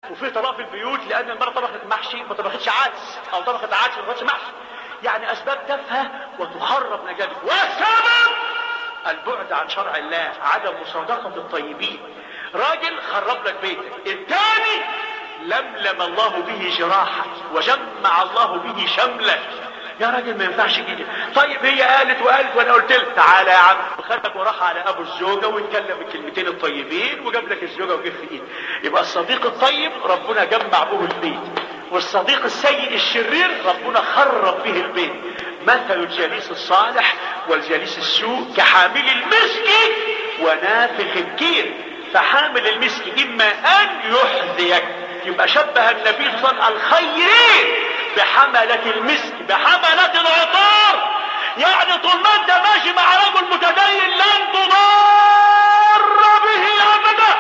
وفي طلاق في البيوت لان المرأة طبخت محشي ما طبختش عدس او طبخت عدس ما طبختش محشي يعني اسباب تافهة وتخرب نجاتك والسبب البعد عن شرع الله عدم مصادقة الطيبين راجل خرب لك بيتك الثاني لملم الله به جراحك وجمع الله به شملك يا راجل ما ينفعش كده طيب هي قالت وقالت وانا قلت لك تعالى يا عم خدك وراح على ابو الزوجه واتكلم الكلمتين الطيبين وجاب لك الزوجه وجاب في ايد يبقى الصديق الطيب ربنا جمع به البيت والصديق السيء الشرير ربنا خرب به البيت مثل الجليس الصالح والجليس السوء كحامل المسك ونافخ الكير فحامل المسك اما ان يحذيك يبقى شبه النبي صلى الله عليه وسلم الخيرين بحملة المسك بحملة العطار يعني طول ما انت ماشي مع رجل متدين لن تضار به ابدا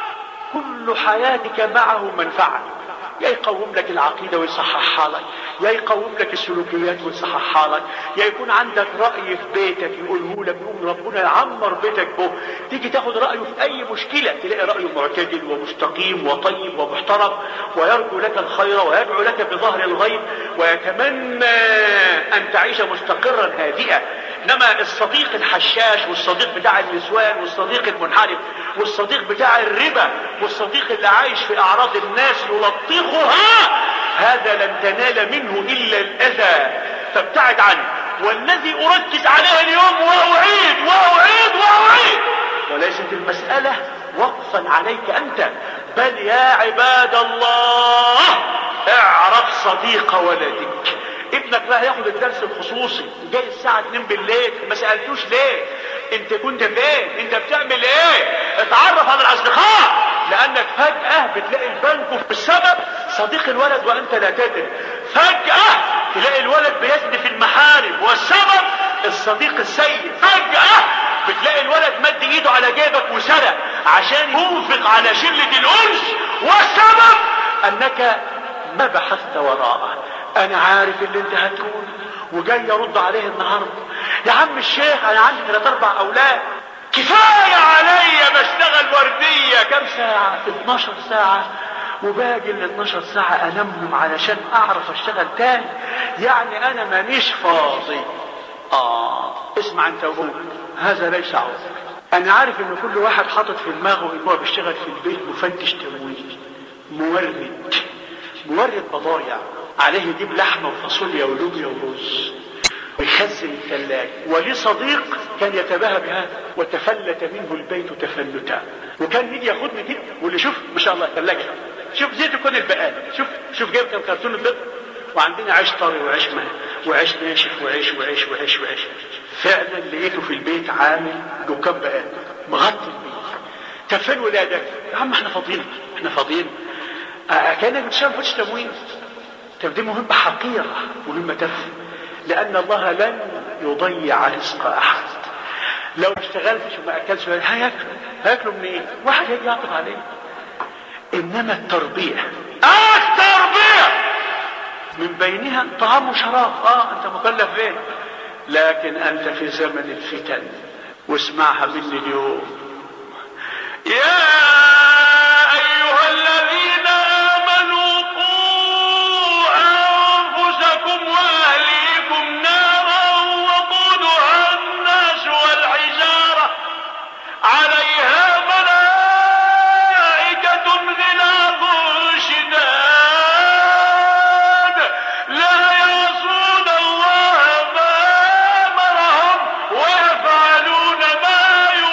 كل حياتك معه منفعة يا يقوم لك العقيدة ويصححها لك يا يقوم لك السلوكيات ويصححها لك يا يكون عندك رأي في بيتك يقوله لك يقوم ربنا يعمر بيتك به تيجي تاخد رأيه في أي مشكلة تلاقي رأيه معتدل ومستقيم وطيب ومحترم ويرجو لك الخير ويدعو لك بظهر الغيب ويتمنى أن تعيش مستقرا هادئا انما الصديق الحشاش والصديق بتاع النسوان والصديق المنحرف والصديق بتاع الربا والصديق اللي عايش في اعراض الناس يلطخها هذا لن تنال منه الا الاذى فابتعد عنه والذي اركز عليه اليوم واعيد واعيد واعيد وليست المسألة وقفا عليك انت بل يا عباد الله اعرف صديق ولدك ابنك بقى ياخد الدرس الخصوصي جاي الساعة 2 بالليل ما سألتوش ليه انت كنت فين انت بتعمل ايه اتعرف على الاصدقاء لانك فجأة بتلاقي البنك في السبب صديق الولد وانت لا تدري فجأة تلاقي الولد بيزني في المحارم والسبب الصديق السيء فجأة بتلاقي الولد مد ايده على جيبك وسرق عشان ينفق على شلة الانس والسبب انك ما بحثت وراءه انا عارف اللي انت هتقول وجاي ارد عليه النهارده يا عم الشيخ انا عندي ثلاث اربع اولاد كفايه عليا بشتغل ورديه كام ساعه 12 ساعه وباجي ال 12 ساعه انامهم علشان اعرف اشتغل تاني يعني انا مانيش فاضي اه اسمع انت وهو هذا ليس عذر انا عارف ان كل واحد حاطط في دماغه ان هو بيشتغل في البيت مفتش تمويل مورد مورد بضايع عليه يجيب لحمه وفاصوليا ولوبيا ورز ويخزن الثلاجة ولي صديق كان يتباهى بهذا وتفلت منه البيت تفلتا وكان يجي ياخدني كده واللي شوف ما شاء الله ثلاجة شوف زيت يكون البقال شوف شوف جايب كام كرتون البيض وعندنا عيش طري وعيش ما وعيش ناشف وعيش وعيش وعيش وعيش فعلا لقيته في البيت عامل دكان بقال مغطي البيت طب فين ولادك؟ يا عم احنا فاضيين احنا فاضيين آه كانك بتشتغل فتش تموين طب دي مهمة حقيرة مهمة تافهة لأن الله لن يضيع رزق أحد لو ما اشتغلتش وما أكلش هياكلوا هياكلوا منين؟ إيه؟ واحد هيجي يعطف عليه إنما التربية التربية من بينها طعام وشراب اه انت مكلف بيه لكن انت في زمن الفتن واسمعها مني اليوم يا ايها الذين امنوا قوا انفسكم واهليكم نارا وقودها الناس والحجاره عليها ملائكه غلاظ شداد لا يعصون الله ما امرهم ويفعلون ما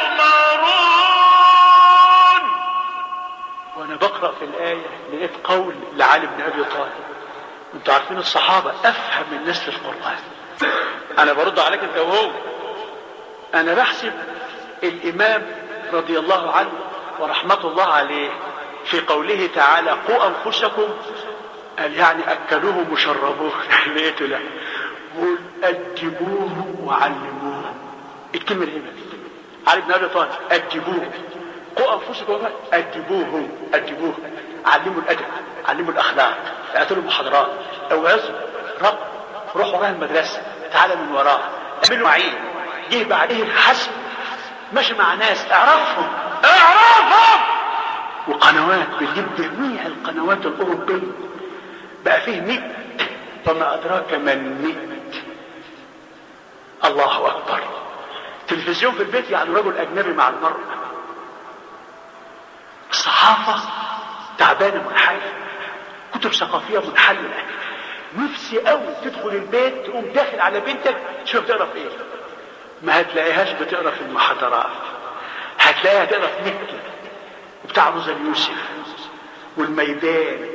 يؤمرون وانا بقرا في الايه لقيت قول لعلي بن ابي طالب انتوا عارفين الصحابه افهم الناس للقران انا برد عليك انت وهو انا بحسب الامام رضي الله عنه ورحمه الله عليه في قوله تعالى قوا انفسكم قال يعني اكلوهم وشربوه لقيته لا قول ادبوه وعلموه الكلمه دي علي بن ابي طالب ادبوه قوا انفسكم ادبوه ادبوه علموا الادب علموا الاخلاق اعطوا محاضرات اوعظوا رب روح وراه المدرسه تعالى من وراه اعملوا معين جه بعديه الحسن ماشي مع ناس اعرفهم اعرفهم وقنوات بتجيب جميع القنوات الأوروبية بقى فيه نت وما أدراك ما النت الله أكبر تلفزيون في البيت يعني رجل أجنبي مع المرأة الصحافة تعبانة منحلة كتب ثقافية منحلة نفسي قوي تدخل البيت تقوم داخل على بنتك تشوف تقرا في ايه ما هتلاقيهاش بتقرا في المحاضرات هتلاقيها تقرا في نكتة وبتاع روزا يوسف والميدان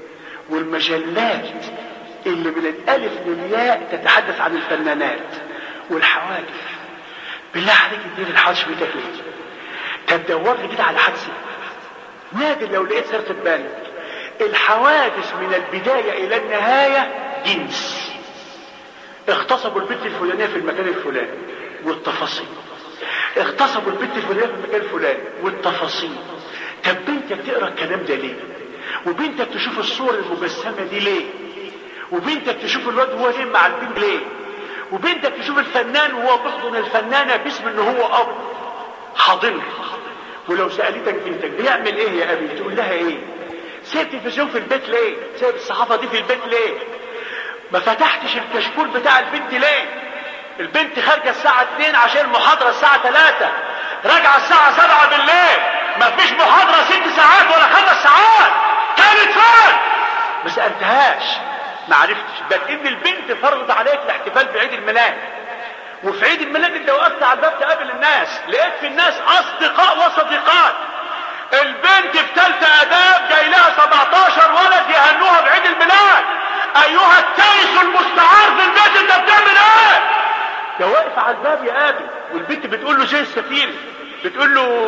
والمجلات اللي من الالف للياء تتحدث عن الفنانات والحوادث بالله عليك تدير الحادث بيتك ليه؟ طب دور لي كده على حادثه نادر لو لقيت سيره بالك الحوادث من البدايه الى النهايه جنس اغتصبوا البنت الفلانيه في المكان الفلاني والتفاصيل اغتصبوا البنت الفلانيه في المكان الفلاني والتفاصيل طب بنتك تقرا الكلام ده ليه؟ وبنتك تشوف الصور المجسمه دي ليه؟ وبنتك تشوف الواد وهو ليه مع البنت ليه؟ وبنتك تشوف الفنان وهو بيحضن الفنانه باسم ان هو اب حاضنها ولو سالتك بنتك بيعمل ايه يا ابي تقول لها ايه سايب التلفزيون في البيت ليه سايب الصحافه دي في البيت ليه ما فتحتش الكشكول بتاع البنت ليه البنت خارجه الساعه 2 عشان المحاضره الساعه 3 راجعه الساعه 7 بالليل ما فيش محاضره ست ساعات ولا خمس ساعات كانت فين ما سالتهاش ما عرفتش بل ان البنت فرضت عليك الاحتفال بعيد الميلاد وفي عيد الميلاد انت وقفت على الباب تقابل الناس لقيت في الناس اصدقاء وصديقات البنت في ثالثه اداب جاي لها 17 ولد يهنوها بعيد الميلاد ايها التايس المستعار في البيت انت بتعمل ايه ده واقف على الباب يا ابي والبنت بتقول له زي السفير بتقول له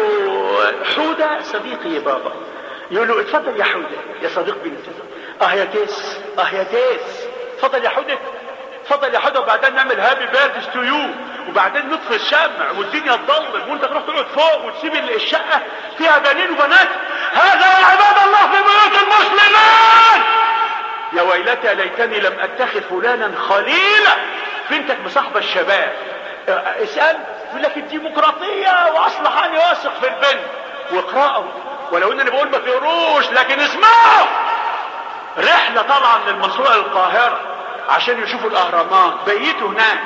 حوده صديقي يا بابا يقول له اتفضل يا حوده يا صديق بنتي اه يا تيس اه يا تيس اتفضل يا حوده اتفضل يا حوده وبعدين نعمل هابي بيرث تو يو وبعدين نطفي الشمع والدنيا تضلم وانت تروح تقعد فوق وتسيب الشقه فيها بنين وبنات هذا يا عباد الله في بيوت المسلمين يا ويلتى ليتني لم اتخذ فلانا خليلا بنتك مصاحبه الشباب اسال يقول لك الديمقراطيه واصلحاني واثق في البنت واقرأوا ولو انني بقول ما تقروش لكن اسمعوا رحله طالعه من المنصوره للقاهره عشان يشوفوا الاهرامات بيتوا هناك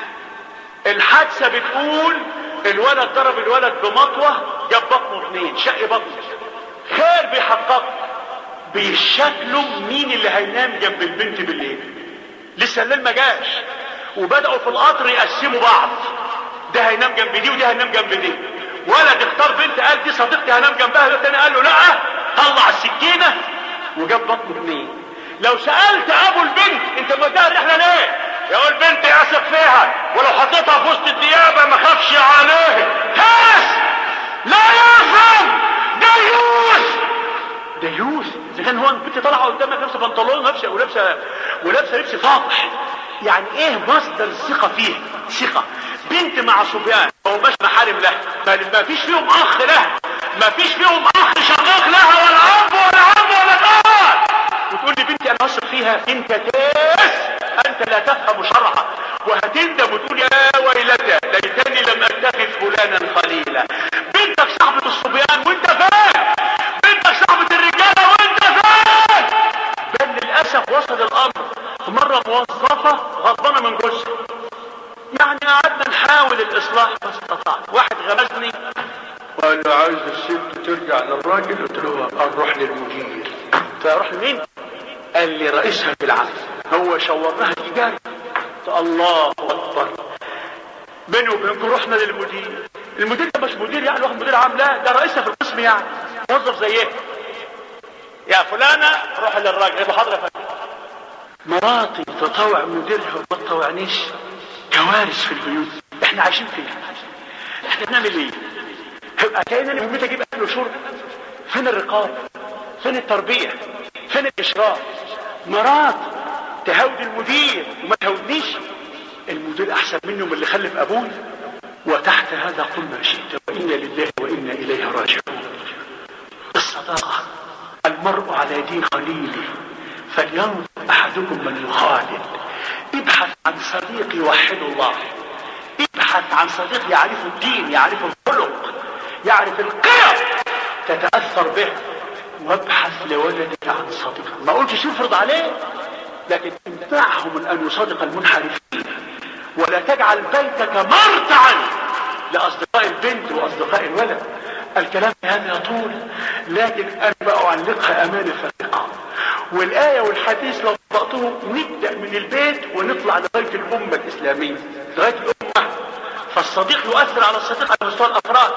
الحادثه بتقول الولد ضرب الولد بمطوه جاب بطنه اثنين شق بطنه خير بيحقق بيشكلوا مين اللي هينام جنب البنت بالليل لسه الليل ما جاش وبداوا في القطر يقسموا بعض ده هينام جنب دي وده هينام جنب دي ولد اختار بنت قال دي صديقتي هنام جنبها التاني قال له لا طلع السكينه وجاب بطنه اثنين لو سالت ابو البنت انت موديها الرحله ليه يقول البنت يثق فيها ولو حطيتها في وسط الديابه ما خافش عليه هاس لا يفهم ديوث ديوث اذا كان هو البنت طالعه قدامك لابسه بنطلون ولابسه ولابسه ولابسه لبس فاضح يعني ايه مصدر الثقه فيه ثقه بنت مع صبيان ما هماش محارم لها ما فيش فيهم اخ لها ما فيش فيهم اخ شقيق لها ولا اب ولا عم ولا جار وتقول لي بنتي انا واثق فيها انت تاس انت لا تفهم شرعا وهتندم وتقول يا ويلتى ليتني لم اتخذ فلانا خليلا بنتك صاحبة الصبيان وانت فين بنتك صاحبة الرجالة وانت فين بل للأسف وصل الأمر مرة موظفة غضبانة من جوزها يعني قعدنا نحاول الإصلاح ما استطعنا واحد غمزني وقال له عايز الست ترجع للراجل قلت له اروح للمدير فاروح لمين قال لي رئيسها في العمل هو شور لها الإيجاري الله أكبر بيني وبينكم رحنا للمدير المدير ده مش مدير يعني واحد مدير عام لا ده رئيسها في القسم يعني موظف زيه يا فلانة روح للراجل يبقى حاضر يا فندم مراتي تطوع مديرها وما تطوعنيش كوارث في البيوت احنا عايشين فين احنا بنعمل ايه كأن انا مهمتي اجيب اكل وشرب فين الرقابة فين التربية فين الاشراف مرات تهود المدير وما تهودنيش المدير احسن منه من اللي خلف ابوه وتحت هذا قل ما شئت وانا لله وانا اليه راجعون الصداقه المرء على دين خليله فلينظر احدكم من يخالل ابحث عن صديق يوحد الله ابحث عن صديق يعرف الدين يعرف الخلق يعرف القيم تتاثر به وابحث لولدك عن صديق ما قلتش افرض عليه لكن امنعه من ان يصادق المنحرفين ولا تجعل بيتك مرتعا لاصدقاء البنت واصدقاء الولد الكلام هذا يطول لكن انا بأعلقها امانه فارقه والايه والحديث لو طبقتهم نبدا من البيت ونطلع لغايه الامه الاسلاميه لغايه الامه فالصديق يؤثر على الصديق على مستوى الافراد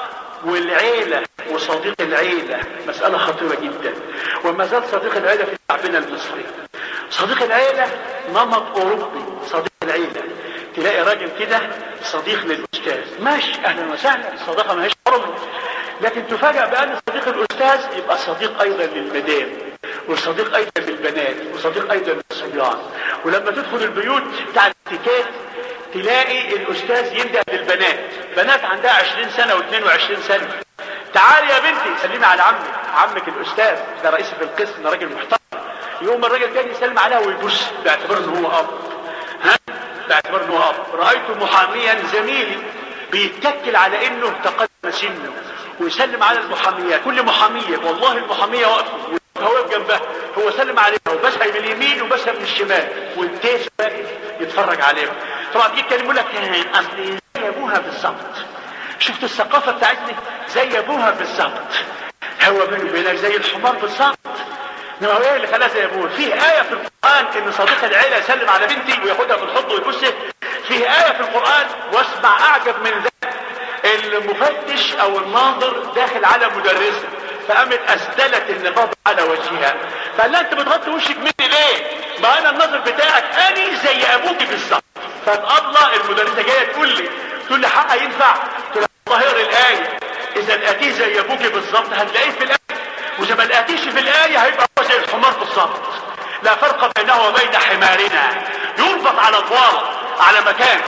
والعيلة وصديق العيلة مسألة خطيرة جدا وما زال صديق العيلة في شعبنا المصري صديق العيلة نمط أوروبي صديق العيلة تلاقي راجل كده صديق للأستاذ ماشي أهلا وسهلا الصداقة ما هيش حرم لكن تفاجأ بأن صديق الأستاذ يبقى صديق أيضا للمدام وصديق أيضا للبنات وصديق أيضا للصبيان ولما تدخل البيوت بتاع الاتيكيت تلاقي الأستاذ يندى للبنات بنات عندها 20 سنة و22 سنة تعالي يا بنتي سلمي على عمك عمك الأستاذ ده رئيس في القسم ده راجل محترم يوم الراجل تاني يسلم عليها ويبص باعتبار ان هو اب ها باعتبار ان هو اب رايت محاميا زميلي بيتكل على انه تقدم سنه ويسلم على المحاميات كل محاميه والله المحاميه واقفه هو واقف جنبها هو سلم عليها وبسها من اليمين وبسها من الشمال والتيس واقف يتفرج عليهم طبعا تيجي تكلموا لك اصل زي ابوها بالظبط شفت الثقافه بتاعتنا زي ابوها بالظبط هو بينه وبينك زي الحمار بالظبط انما هو ايه اللي خلاها زي ابوه فيه ايه في القران ان صديق العيله يسلم على بنتي وياخدها في الحضن ويبصها فيه ايه في القران واسمع اعجب من ذلك المفتش او الناظر داخل على مدرسه فقامت اسدلت النقاب على وجهها فقال لها انت بتغطي وشك مني ليه ما انا الناظر بتاعك اني زي ابوكي بالظبط فالابله المدرسه جايه تقول لي تقول لي حقها ينفع تقول لها والله اقرا الايه اذا لقيتيه زي ابوكي بالظبط هتلاقيه في الايه واذا ما لقيتيش في الايه هيبقى هو زي الحمار بالظبط لا فرق بينه وبين حمارنا يربط على طوال على مكان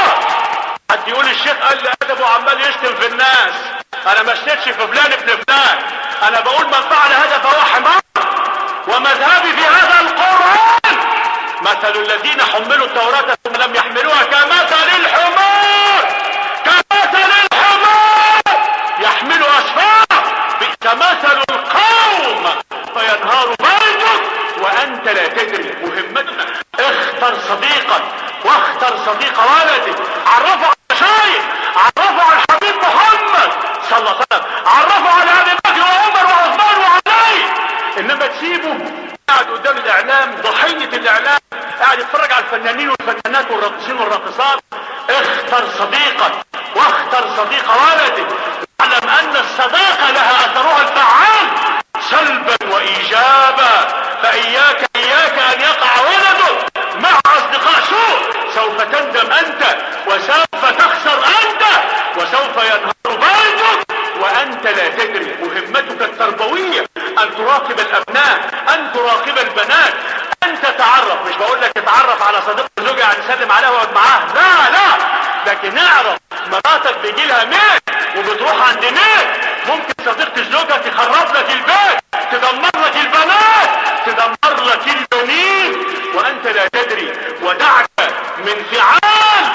حد يقول الشيخ قال لي ادبه عمال يشتم في الناس انا ما اشتمش في فلان ابن فلان انا بقول من فعل هذا فهو حمار ومذهبي في هذا القرآن مثل الذين حملوا التوراة ثم لم يحملوها كمثل الحمار كمثل الحمار يحمل أسفار بئس مثل القوم فينهار بيتك وأنت لا تدري مهمتنا اختر صديقك واختر صديق ولدك عرفه على شيء عرفه على الحبيب محمد صلى الله عليه وسلم عرفه على ابي بكر وعمر وعثمان وعلي انما تسيبه قاعد قدام الاعلام ضحية الاعلام قاعد يتفرج على الفنانين والفنانات والراقصين والراقصات اختر صديقك واختر صديق ولدك واعلم ان الصداقة لها اثرها الفعال سلبا وايجابا فاياك اياك ان يقع ولدك مع اصدقاء سوء سوف تندم انت وسوف تخسر انت وسوف ينهار بيتك وانت لا تدري مهمتك التربوية ان تراقب الابناء ان تراقب البنات ان تتعرف مش بقول لك تتعرف على صديق الزوجة يعني تسلم عليها وقعد معاها لا لا لكن اعرف مراتك بيجي لها مين وبتروح عند مين ممكن صديقة الزوجة تخرب لك البيت تدمر لك البنات تدمر لك البنين وانت لا تدري ودعك من فعال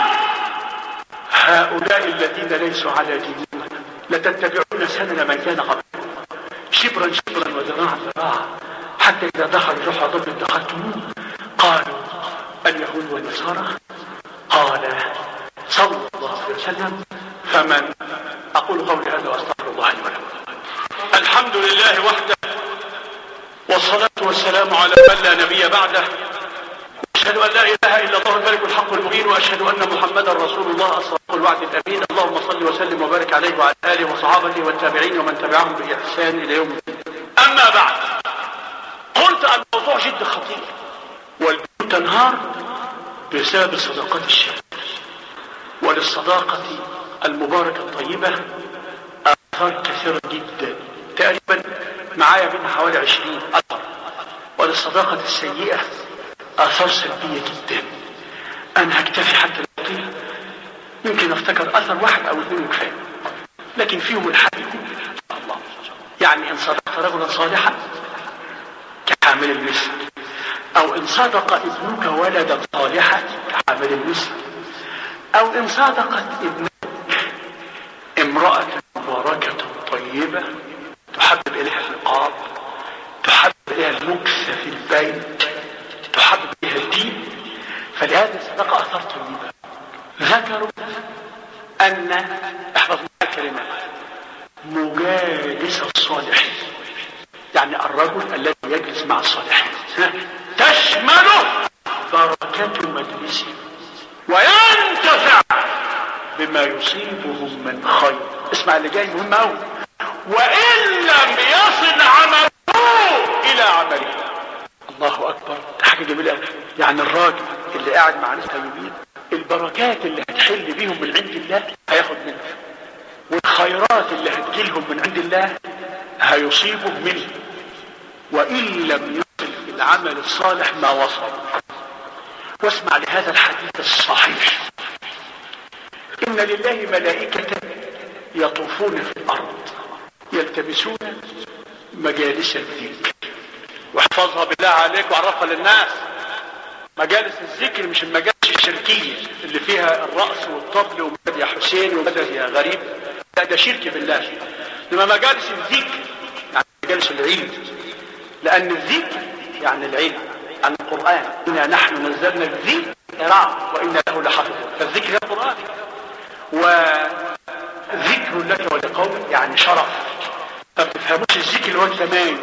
هؤلاء الذين ليسوا على ديننا لتتبعون سنن من كان قبلكم شبرا شبرا وذراعا ذراعا حتى اذا دخلوا جحر ضب دخلتموه قالوا اليهود والنصارى قال صلى الله عليه وسلم فمن اقول قولي هذا واستغفر الله لي ولكم الحمد لله وحده والصلاة والسلام على من لا نبي بعده أشهد أن لا إله إلا الله الملك الحق المبين وأشهد أن محمدا رسول الله الصادق الوعد الأمين اللهم صل وسلم وبارك عليه وعلى آله وصحابته والتابعين ومن تبعهم بإحسان إلى يوم الدين أما بعد قلت الموضوع جد خطير والبيوت تنهار بسبب الصداقات الشريفة وللصداقة المباركة الطيبة آثار كثيرة جدا تقريبا معايا منها حوالي عشرين أثر وللصداقة السيئة آثار سلبية جدا أنا هكتفي حتى الوقت يمكن أفتكر أثر واحد أو اثنين كفاية لكن فيهم الحل الله يعني إن صدقت رجلا صالحا كحامل المسك أو إن صدق ابنك ولدا صالحا كحامل المسك أو إن صدقت ابنك امرأة مباركة طيبة تحبب إليها العقاب باين تحبب بها الدين فلهذا الصدقة أثر طيبة ذكروا أن احفظ معي الكلمات مجالس الصالحين يعني الرجل الذي يجلس مع الصالحين تشمله بركة مجلسه وينتفع بما يصيبهم من خير اسمع اللي جاي مهم قوي وإن لم يصل عمله إلى عمله الله أكبر حاجة جميلة يعني الراجل اللي قاعد مع ناس طيبين البركات اللي هتحل بيهم من عند الله هياخد منها والخيرات اللي هتجيلهم من عند الله هيصيبه منه وإن لم يصل في العمل الصالح ما وصل واسمع لهذا الحديث الصحيح إن لله ملائكة يطوفون في الأرض يلتمسون مجالس الذكر واحفظها بالله عليك وعرفها للناس مجالس الذكر مش المجالس الشركية اللي فيها الرأس والطبل ومدد يا حسين ومدد يا غريب لا ده شرك بالله لما مجالس الذكر يعني مجالس العلم لأن الذكر يعني العلم عن القرآن إنا نحن نزلنا الذكر وإنا له لحافظ فالذكر هي القرآن وذكر لك ولقومك يعني شرف طب تفهموش الذكر اللي هو التمايل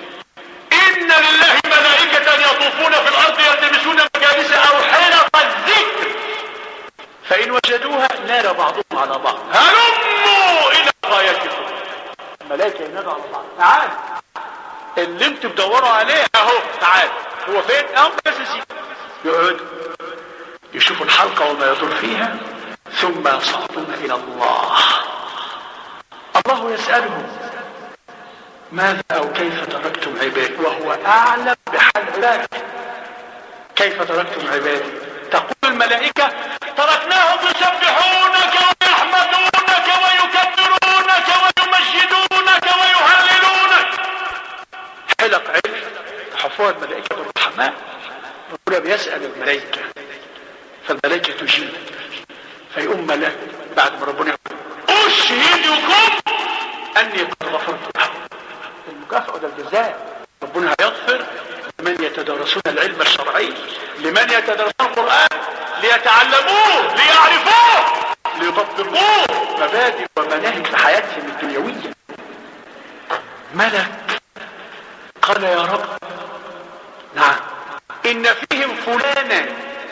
إن لله ملائكة يطوفون في الأرض يلتمسون مجالس أو حلق الذكر فإن وجدوها نال بعضهم على بعض هلموا إلى غايتكم الملائكة ينادوا على بعض تعال اللي انتوا بتدوروا عليه اهو تعال هو فين اهو بس يقعدوا يشوفوا الحلقة وما يدور فيها ثم يصعدون إلى الله الله يسأله ماذا أو كيف تركتم عبادي وهو أعلم بحال عبادي كيف تركتم عبادي تقول الملائكة تركناهم يسبحونك ويحمدونك ويكبرونك ويمجدونك ويهللونك حلق علم حفوها الملائكة الرحمن ربنا بيسأل الملائكة فالملائكة تجيب فيقوم ملاك بعد ما ربنا يقول أشهدكم أني قد غفرت لهم المكافأة ده الجزاء ربنا هيغفر لمن يتدرسون العلم الشرعي لمن يتدرسون القرآن ليتعلموه ليعرفوه ليطبقوه مبادئ ومناهج في حياتهم الدنيوية ملك قال يا رب نعم إن فيهم فلانا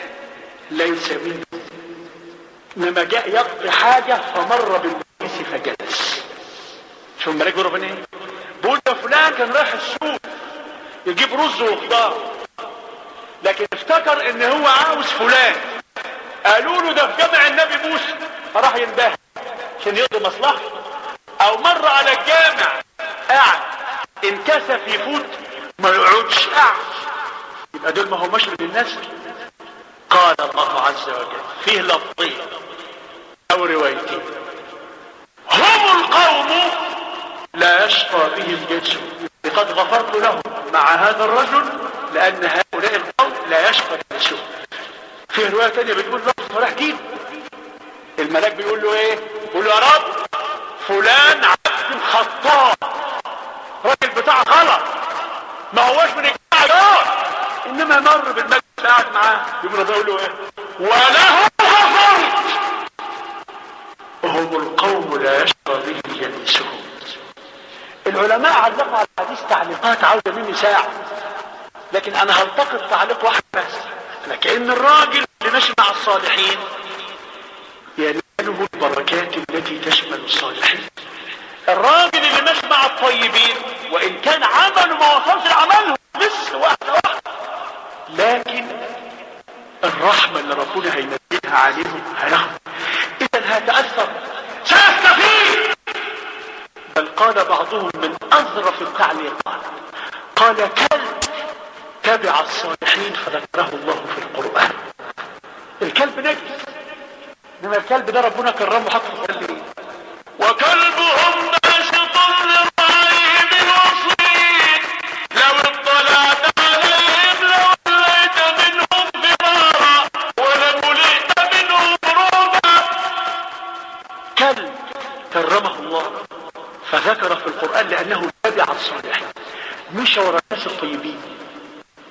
ليس منه انما جاء يقضي حاجة فمر بالمجلس فجلس شوف الملك ربنا ايه بيقول ده فلان كان رايح السوق يجيب رز وخضار لكن افتكر ان هو عاوز فلان قالوا له ده في جامع النبي موسى فراح ينبه عشان يقضي مصلحته او مر على الجامع قاعد انكسف يفوت ما يقعدش قاعد يبقى دول ما هماش من الناس قال الله عز وجل فيه لفظين او روايتين هم القوم لا يشقى بهم جلسهم لقد غفرت لهم مع هذا الرجل لان هؤلاء القوم لا يشقى جلسهم في رواية تانية بتقول لفظ صريح جدا الملاك بيقول له ايه بيقول له يا رب فلان عبد خطاب راجل بتاع غلط ما هوش من الجماعة دول انما مر بالمجلس قاعد معاه يقوم ربنا يقول له ايه وله غفرت وهم القوم لا يشقى بهم جلسهم العلماء علقوا على الحديث تعليقات عاوزه مني ساعه لكن انا هلتقط تعليق واحد بس لكن الراجل اللي ماشي مع الصالحين يناله البركات التي تشمل الصالحين الراجل اللي ماشي مع الطيبين وان كان عمله ما وصلش لعملهم لسه واحده واحده لكن الرحمه اللي ربنا هينزلها عليهم هياخد اذا هتاثر سيستفيد بل قال بعضهم من اظرف التعليقات قال كلب تبع الصالحين فذكره الله في القرآن الكلب نجس انما الكلب ده ربنا كرمه حطه في القلب وكلبهم باسط للرعي بالوصيد لو اطلعت عليهم لوليت منهم فرارا ولملئت منهم رعبا كلب كرمه الله فذكر في القرآن لأنه تبع الصالحين مشى ورا الناس الطيبين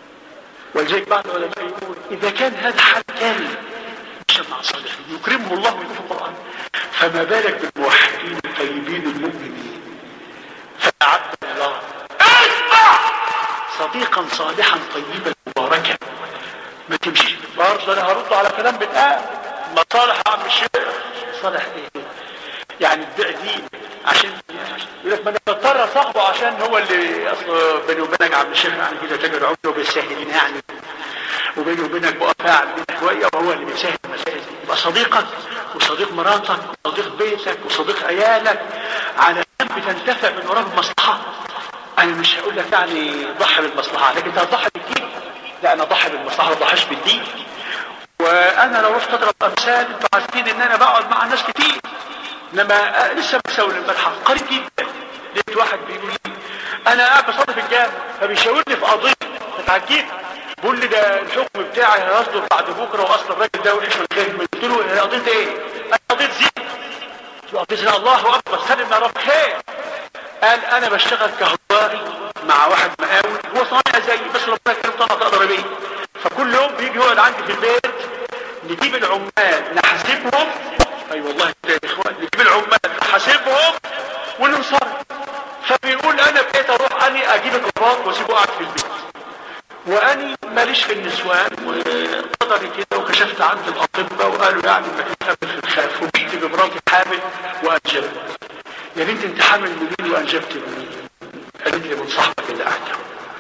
ولذلك بعض العلماء يقول اذا كان هذا حال كامل مشى مع الصالحين يكرمه الله في القران فما بالك بالموحدين الطيبين المؤمنين فأعد الله اسمع صديقا صالحا طيبا مباركا ما تمشي برضه انا هرد على كلام بتقال مصالح يا عم الشيخ مصالح ايه يعني تبيع دين عشان يقول لك ما انا بضطر اصاحبه عشان هو اللي اصل بيني وبينك يا عم الشيخ يعني كده تاجر عمله بيسهل يعني وبيني وبينك بقى فاعل شويه وهو اللي بيسهل المسائل دي يبقى صديقك وصديق مراتك وصديق بيتك وصديق عيالك على جنب تنتفع من وراه بمصلحه انا مش هقول لك يعني ضحي بالمصلحه لكن انت هتضحي بالدين لا انا ضحي بالمصلحه ما ضحيش بالدين وانا لو رحت اضرب امثال انتوا عارفين ان انا بقعد مع ناس كتير انما لسه بسوي الامبارح قريب جدا لقيت واحد بيقول لي انا قاعد بصلي في الجامع فبيشاورني في قضيه اتعجبت بيقول لي ده الحكم بتاعي هيصدر بعد بكره واصل الراجل ده وحش ولا قلت له هي قضيه ايه؟ انا قضيه زين قلت له قضيه زين الله اكبر سلم يا رب خير قال انا بشتغل كهربائي مع واحد مقاول هو صانع زيي بس ربنا كريم طلع تقدر بيه فكل يوم بيجي يقعد عندي في البيت نجيب العمال نحاسبهم اي أيوة والله يا اخوان نجيب العمال نحاسبهم وننصرف فبيقول انا بقيت اروح اني اجيب القرارات واسيبه قاعد في البيت واني ماليش في النسوان وقدري كده وكشفت عند الاطباء وقالوا يعني ما تتخبر في الخاف وجيت بمراتي حامل وانجبت يا بنت انت حامل منين وانجبت منين قالت لي من صاحبك اللي قاعد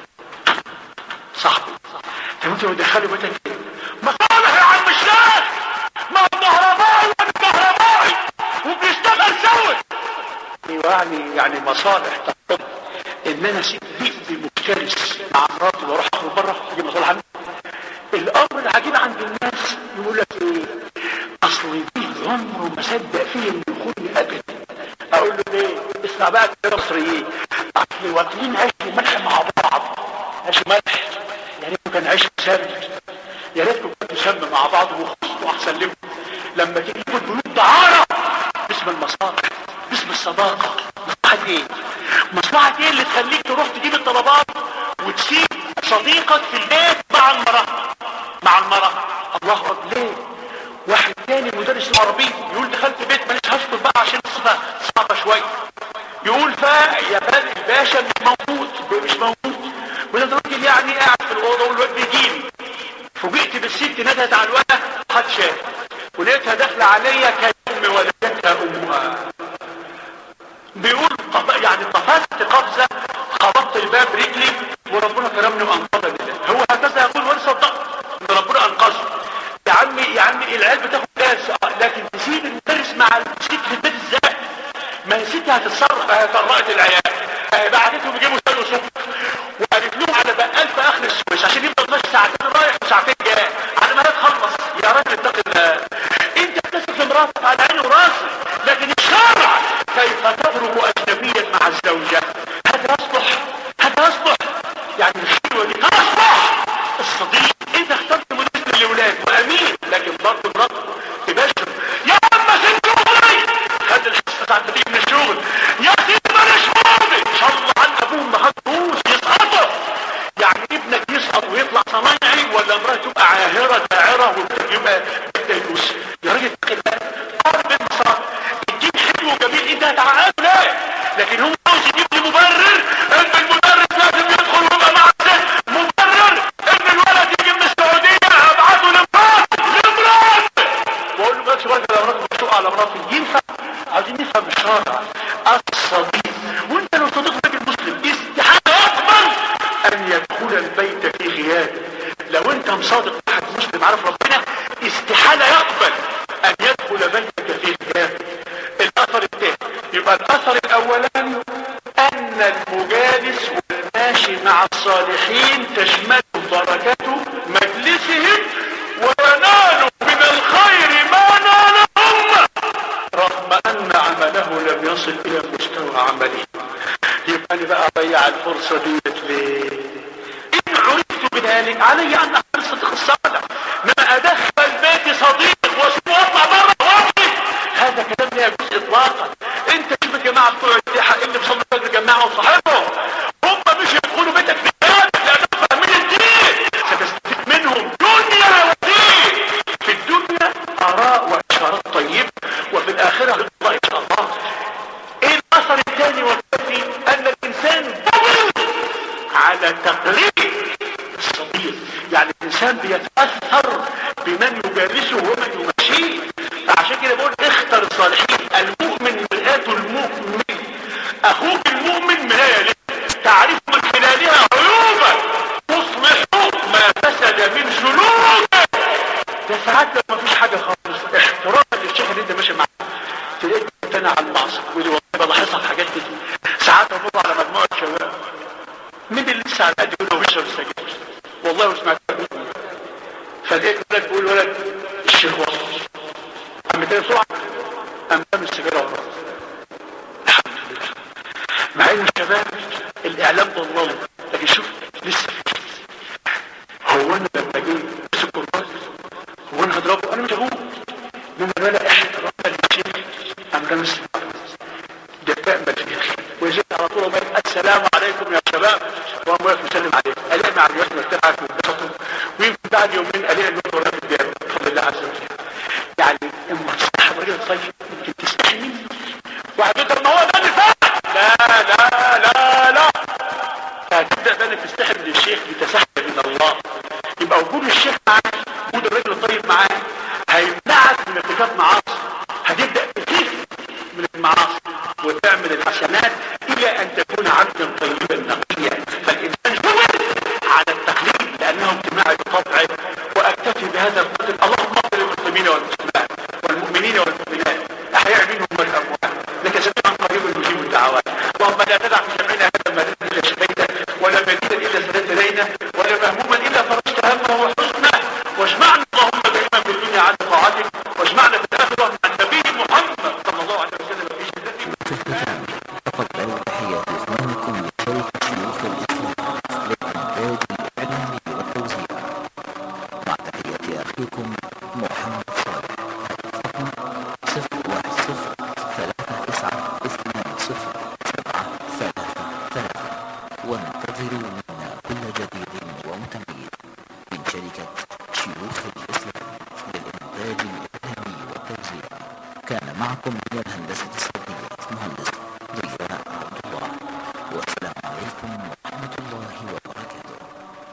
صاحبي طب انت مدخله بيتك ايه مصالح يا عم الشيخ ما هو كهربائي وانا كهربائي وبنشتغل سوا ايوه يعني يعني مصالح تقتضي ان انا اسيب ذئب مفترس مع مراتي واروح اخرج بره دي مصالح عندي الامر العجيب عند الناس يقول لك ايه اصل دي عمره ما صدق فيه انه يخوني ابدا اقول له ليه اسمع بقى كده مصريين اصل واكلين عيش وملح مع بعض عيش ملح يعني كان عيش مسمى يا ريتكم كنتوا سم مع بعض وخصوا احسن لكم لما تيجي تقول بيوت دعاره باسم المصالح باسم الصداقه مصلحه ايه مصلحه ايه اللي تخليك تروح تجيب الطلبات وتسيب صديقك في البيت مع المراه مع المراه الله اكبر ليه واحد تاني مدرس عربي يقول دخلت بيت ماليش هشكر بقى عشان الصفة صعبة شوية يقول فا يا بال الباشا مش موجود مش موجود وده الراجل يعني قاعد في الأوضة والواد بيجيلي فوجئت بالست ندهت على الولد حد شاف ولقيتها داخلة عليا كأم ولدتها أمها بيقول يعني قفزت قفزة خبطت الباب رجلي وربنا كرمني وأنقذني هو هكذا يقول وأنا صدقت إن ربنا أنقذني يا عمي يا عمي العيال بتاخد درس لكن تسيب المدرس مع الست في البيت ازاي ما هي الست هتتصرف هي طرقت العيال هي بعتتهم يجيبوا شاي وسكر وقالت لهم على بقال في اخر السويس عشان يفضل ماشي ساعتين رايح وساعتين جاي على ما تخلص يا راجل اتق الله انت بتثق مراتك على عيني وراسي لكن الشرع كيف تترك اجنبيا مع الزوجه هذا يصلح هذا يصلح يعني الخلوه دي تصلح الصديق انت اخترت مدرس للاولاد وامين لكن برضه مراته تباشر يا اما سيب شغلي خد الحصه بتاعت تيجي من الشغل يا سيدي بلاش فاضي ان شاء الله عن ابوهم ما خدوش يسقطوا يعني ابنك يسقط ويطلع صنايعي ولا امراته تبقى عاهره داعره ويبقى يبدا يدوس يا راجل اتق الله قارب المصاري الدين حلو وجميل انت هتعقده ليه لكن هو عاوز يجيب لي مبرر ان المدرس لازم يدخل ويبقى مع الست مبرر ان الولد يجي من السعوديه ابعته لمرات لمرات بقول له بس برضه لو راجل مشروع على مراتي ينفع عايزين نفهم الشرع الصديق وانت لو صديق راجل مسلم استحاله يقبل ان يدخل البيت في غيابه لو انت مصادق واحد مسلم عارف ربنا استحاله يقبل ان يدخل بيتك في غيابه الاثر الثاني يبقى الاثر الاولاني ان المجالس والماشي مع الصالحين تشمل بركات مجلسهم وينال من الخير ما نالهم رغم ان عمله لم يصل الى مستوى عمله يبقى انا بقى اضيع الفرصه ديت ليه ان عرفت بذلك علي ان احمل صديق الصالح انما ادخل بيتي صديق واسيبه واطلع بره واطلع هذا كلام لا يجوز اطلاقا انت شوف الجماعه بتوع اللحى اللي بيصلوا الفجر جماعه وصاحبهم هم مش يدخلوا بيتك في بيتك لانهم فاهمين الدين ستستفيد التقليد الصديق يعني الانسان بيتاثر بمن يجالسه ومن يمشيه فعشان كده بقول اختر الصالحين المؤمن مرآة المؤمن اخوك المؤمن مراية لك تعرف من خلالها عيوبك تصلح ما فسد من سلوكك ده ساعات لما مفيش حاجه خالص احتراما للشيخ اللي انت ماشي معاه تلاقيك تمتنع عن المعصيه ودي والله بلاحظها في حاجات كتير ساعات امر على مجموعه شباب مين اللي لسه على قد يقول هو بيشرب السجاير والله وسمعت فلقيت ولد بيقول ولد الشيخ وصل عم تاني بسرعه قام رامي السجاير وراه الحمد لله مع ان الشباب الاعلام ضلله لكن شوف لسه في هو انا لما جه مسك الراس هو انا هضربه انا مش هقول انما الولد احتراما للشيخ قام رامي السجاير ده تأمل في الخير ويجب على طول وقال السلام عليكم يا شباب وقام واقف مسلم عليه الاقي مع الوقت مرتاحك وانبسطوا ويمكن بعد يومين الاقي الوقت وراك الديار بفضل الله عز وجل يعني اما تصاحب راجل طيب يمكن تستحي منه واحد يقول طب ما هو ده نفاق لا لا لا لا فهتبدا بقى انك تستحي من الشيخ لتسحب من الله يبقى وجود الشيخ معاك وجود الراجل الطيب معاك هيمنعك من ارتكاب معاصي هتبدا تخف من المعاصي وتعمل الحسنات الى ان تكون عبدا طيبا نقيا فالانسان جبل على التقليد لانه اجتماعي بطبعه واكتفي بهذا القدر اللهم اغفر للمسلمين والمسلمات والمؤمنين والمؤمنات احياء منهم والاموات لك سميعا قريبا يجيب الدعوات اللهم لا تدع في جمعنا هذا ما الا شفيته ولا مريدا الا سددت الينا ولا مهموما الا فرجت همه وحزنه واجمعنا اللهم دائما في الدنيا على طاعتك واجمعنا في الاخره مع النبي محمد صلى الله عليه وسلم في جنته في الختام تقبلوا تحيات إخوانكم من شركة شيوخ الإسلام للإنتاج الإعلامي والتوزيع مع تحيات أخيكم محمد صالح رقم صفر واحد صفر ثلاثة تسعة اثنان صفر سبعة ثلاثة ثلاثة وانتظروا منا كل جديد ومتميز من شركة شيوخ الإسلام للإنتاج الإعلامي والتوزيع كان معكم من الهندسة الصوتية مهندس ضياء عبد الله والسلام عليكم ورحمة الله وبركاته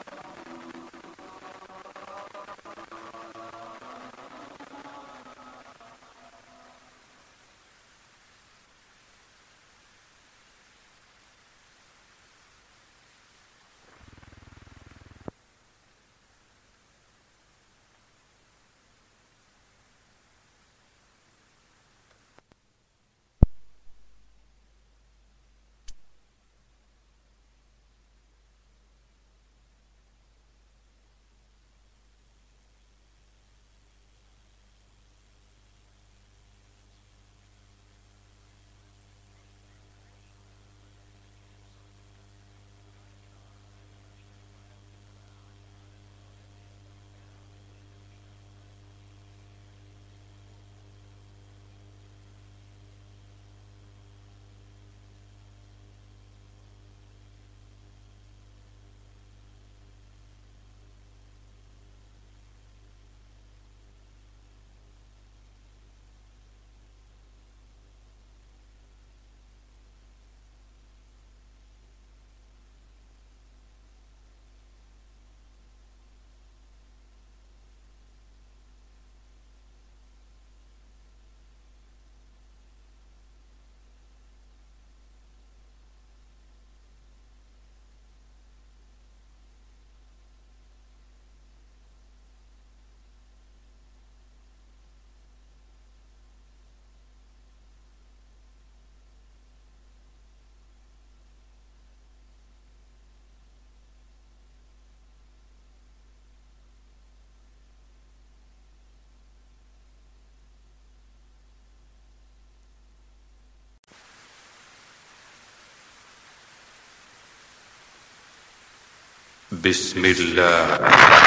بسم الله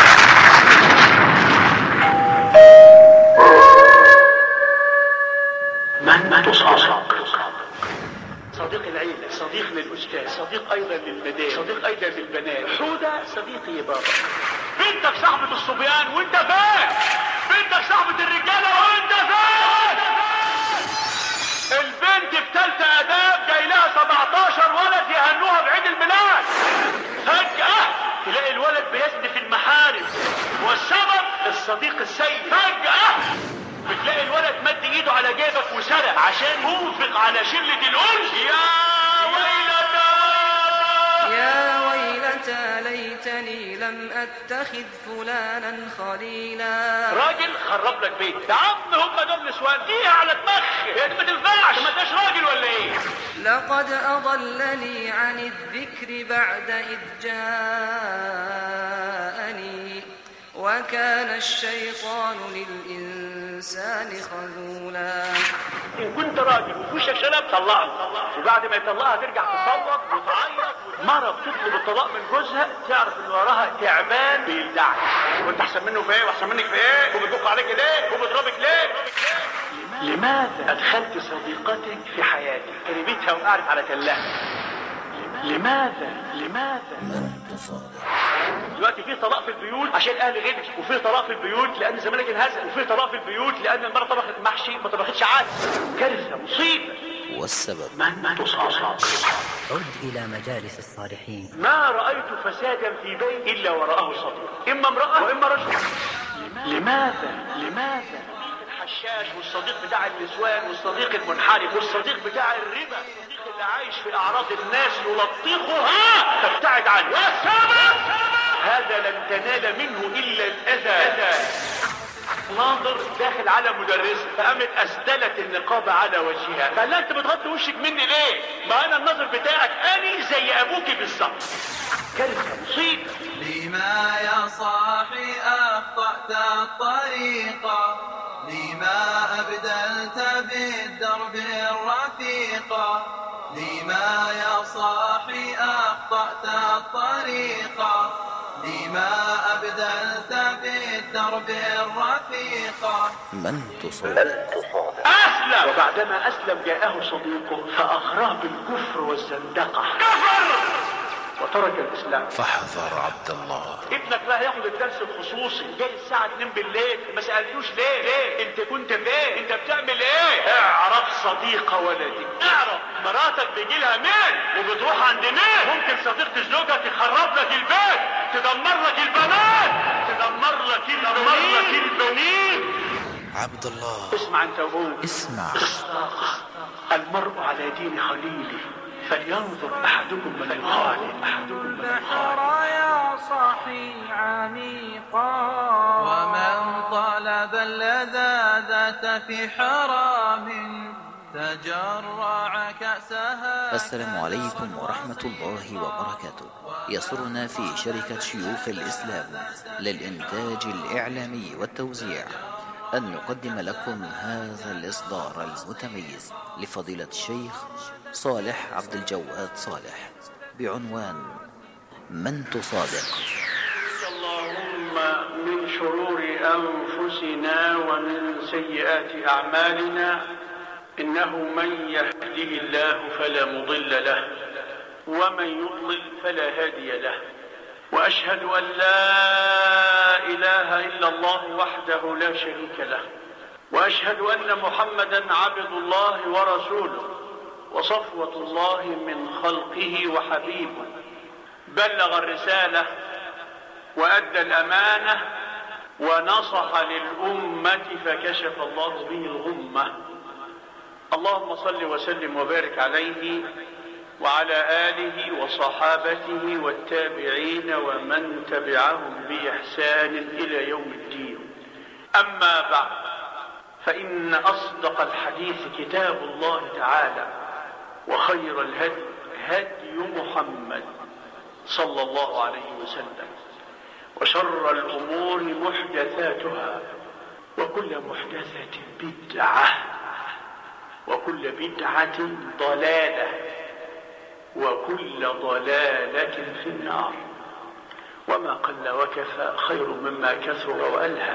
من من تصاصق صديق العيلة صديق للأستاذ صديق أيضا للمدارس صديق أيضا للبنات حودة صديقي يا بابا بنتك صاحبة الصبيان وانت فين بنتك صاحبة الرجالة وانت فين البنت في تالتة آداب جاي لها 17 ولد يهنوها بعيد الميلاد فجأة الصديق السيء فجأة بتلاقي الولد مد ايده على جيبك وسرق عشان ينفق على شلة الأنس يا ويلتى يا ويلتى ليتني لم أتخذ فلانا خليلا راجل خرب لك بيت يا عم هم دول نسوان ايه على دماغك هي دي ما تنفعش ما انتش راجل ولا ايه لقد أضلني عن الذكر بعد إذ جاءني وكان الشيطان للإنسان خذولا ان كنت راجل وفوشك شنب طلقه وبعد ما يطلقها ترجع تصوت وتعيط مرة بتطلب الطلاق من جوزها تعرف ان وراها تعبان بيلدعك وانت احسن منه في ايه واحسن منك في ايه وبتدق عليك ليه وبتضربك ليه لماذا ادخلت صديقتك في حياتك رميتها وقعدت على تلها لماذا لماذا من تصادق دلوقتي في طلاق في البيوت عشان اهل غدر وفي طلاق في البيوت لان زمانك انهزم وفي طلاق في البيوت لان المرأة طبخت محشي ما طبختش عدس كارثة مصيبة والسبب من من تصادق عد إلى مجالس الصالحين ما رأيت فسادا في بيت إلا ورآه صديق إما امرأة وإما رجل لماذا لماذا الحشاش والصديق بتاع النسوان والصديق المنحرف والصديق بتاع الربا الصديق اللي عايش في أعراض الناس يلطخها تبتعد عنه والسبب هذا لن تنال منه إلا الأذى ناظر داخل على مدرسة فقامت أسدلت النقاب على وجهها فقال لها أنت بتغطي وشك مني ليه؟ ما أنا النظر بتاعك أني زي أبوكي بالظبط كارثة مصيبة لما يا صاحي أخطأت الطريقة لما أبدلت بالدرب الرفيقة لما يا صاحي أخطأت الطريقة لما أبدلت بالدرب الرفيقة من تصادق أسلم وبعدما أسلم جاءه صديقه فأغراه بالكفر والزندقة كفر وترك الإسلام فاحذر عبد الله ابنك راح ياخد الدرس الخصوصي جاي الساعة 2 بالليل ما سألتوش ليه ليه انت كنت فين انت بتعمل ايه اعرف صديق ولدك اعرف مراتك بيجي لها مين وبتروح عند مين ممكن صديقة زوجك تخرب لك البيت تدمر لك البنات تدمر لك تدمر لك البنين عبد الله اسمع انت وهو اسمع المرء على دين خليله فلينظر احدكم من يخالف احدكم من يخالف البحر يا صاحي عميقا ومن طلب اللذاذة في حرام تجرع كأسها السلام عليكم ورحمة الله وبركاته يسرنا في شركة شيوخ الإسلام للإنتاج الإعلامي والتوزيع أن نقدم لكم هذا الإصدار المتميز لفضيلة الشيخ صالح عبد الجواد صالح بعنوان من تصادق اللهم من شرور أنفسنا ومن سيئات أعمالنا إنه من يهده الله فلا مضل له ومن يضلل فلا هادي له وأشهد أن لا إله إلا الله وحده لا شريك له وأشهد أن محمدا عبد الله ورسوله وصفوة الله من خلقه وحبيبه بلغ الرسالة وأدى الأمانة ونصح للأمة فكشف الله به الغمة اللهم صل وسلم وبارك عليه وعلى آله وصحابته والتابعين ومن تبعهم بإحسان إلى يوم الدين أما بعد فإن أصدق الحديث كتاب الله تعالى وخير الهدي هدي محمد صلى الله عليه وسلم وشر الأمور محدثاتها وكل محدثة بدعة وكل بدعة ضلالة وكل ضلالة في النار وما قل وكفى خير مما كثر وألهى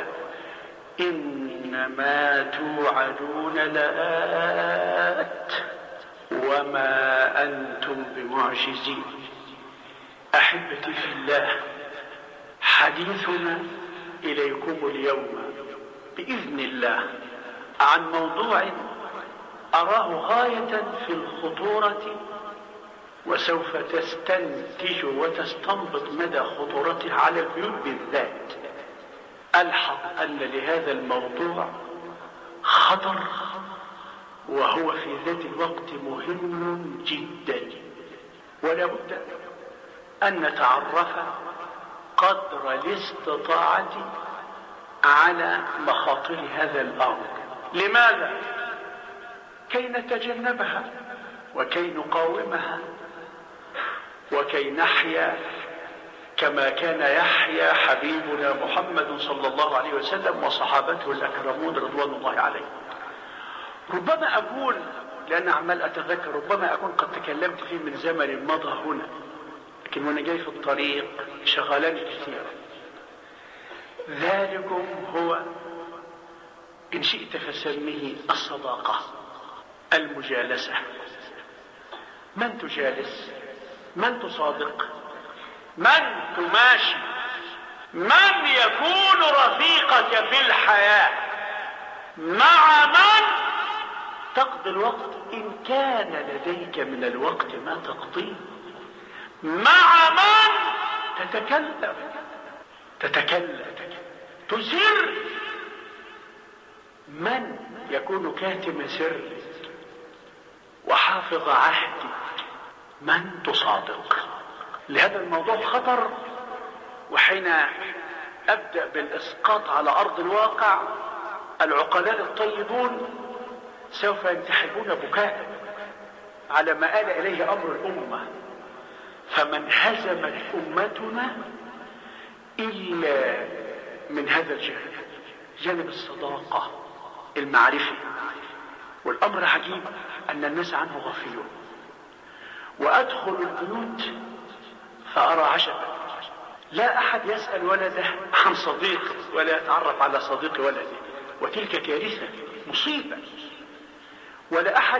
إنما توعدون لآت وما أنتم بمعجزين أحبتي في الله حديثنا إليكم اليوم بإذن الله عن موضوع أراه غاية في الخطورة وسوف تستنتج وتستنبط مدى خطورته على البيوت بالذات ألحظ أن لهذا الموضوع خطر وهو في ذات الوقت مهم جدا ولا بد أن نتعرف قدر الاستطاعة على مخاطر هذا الأمر لماذا؟ كي نتجنبها وكي نقاومها وكي نحيا كما كان يحيا حبيبنا محمد صلى الله عليه وسلم وصحابته الأكرمون رضوان الله عليهم ربما أقول لأن عمال أتذكر ربما أكون قد تكلمت فيه من زمن مضى هنا لكن وأنا جاي في الطريق شغلني كثيرا ذلكم هو إن شئت فسميه الصداقة المجالسة من تجالس من تصادق من تماشي من يكون رفيقك في الحياة مع من تقضي الوقت إن كان لديك من الوقت ما تقضيه مع من تتكلم تتكلم تسر من يكون كاتم سرك وحافظ عهدك من تصادق لهذا الموضوع خطر وحين ابدا بالاسقاط على ارض الواقع العقلاء الطيبون سوف ينتحبون بكاء على ما آل اليه امر الامه فمن هزمت امتنا الا من هذا الجانب جانب الصداقه المعرفي والامر عجيب ان الناس عنه غافلون وادخل البيوت فارى عجبا لا احد يسال ولده عن صديق ولا يتعرف على صديق ولده وتلك كارثه مصيبه ولا احد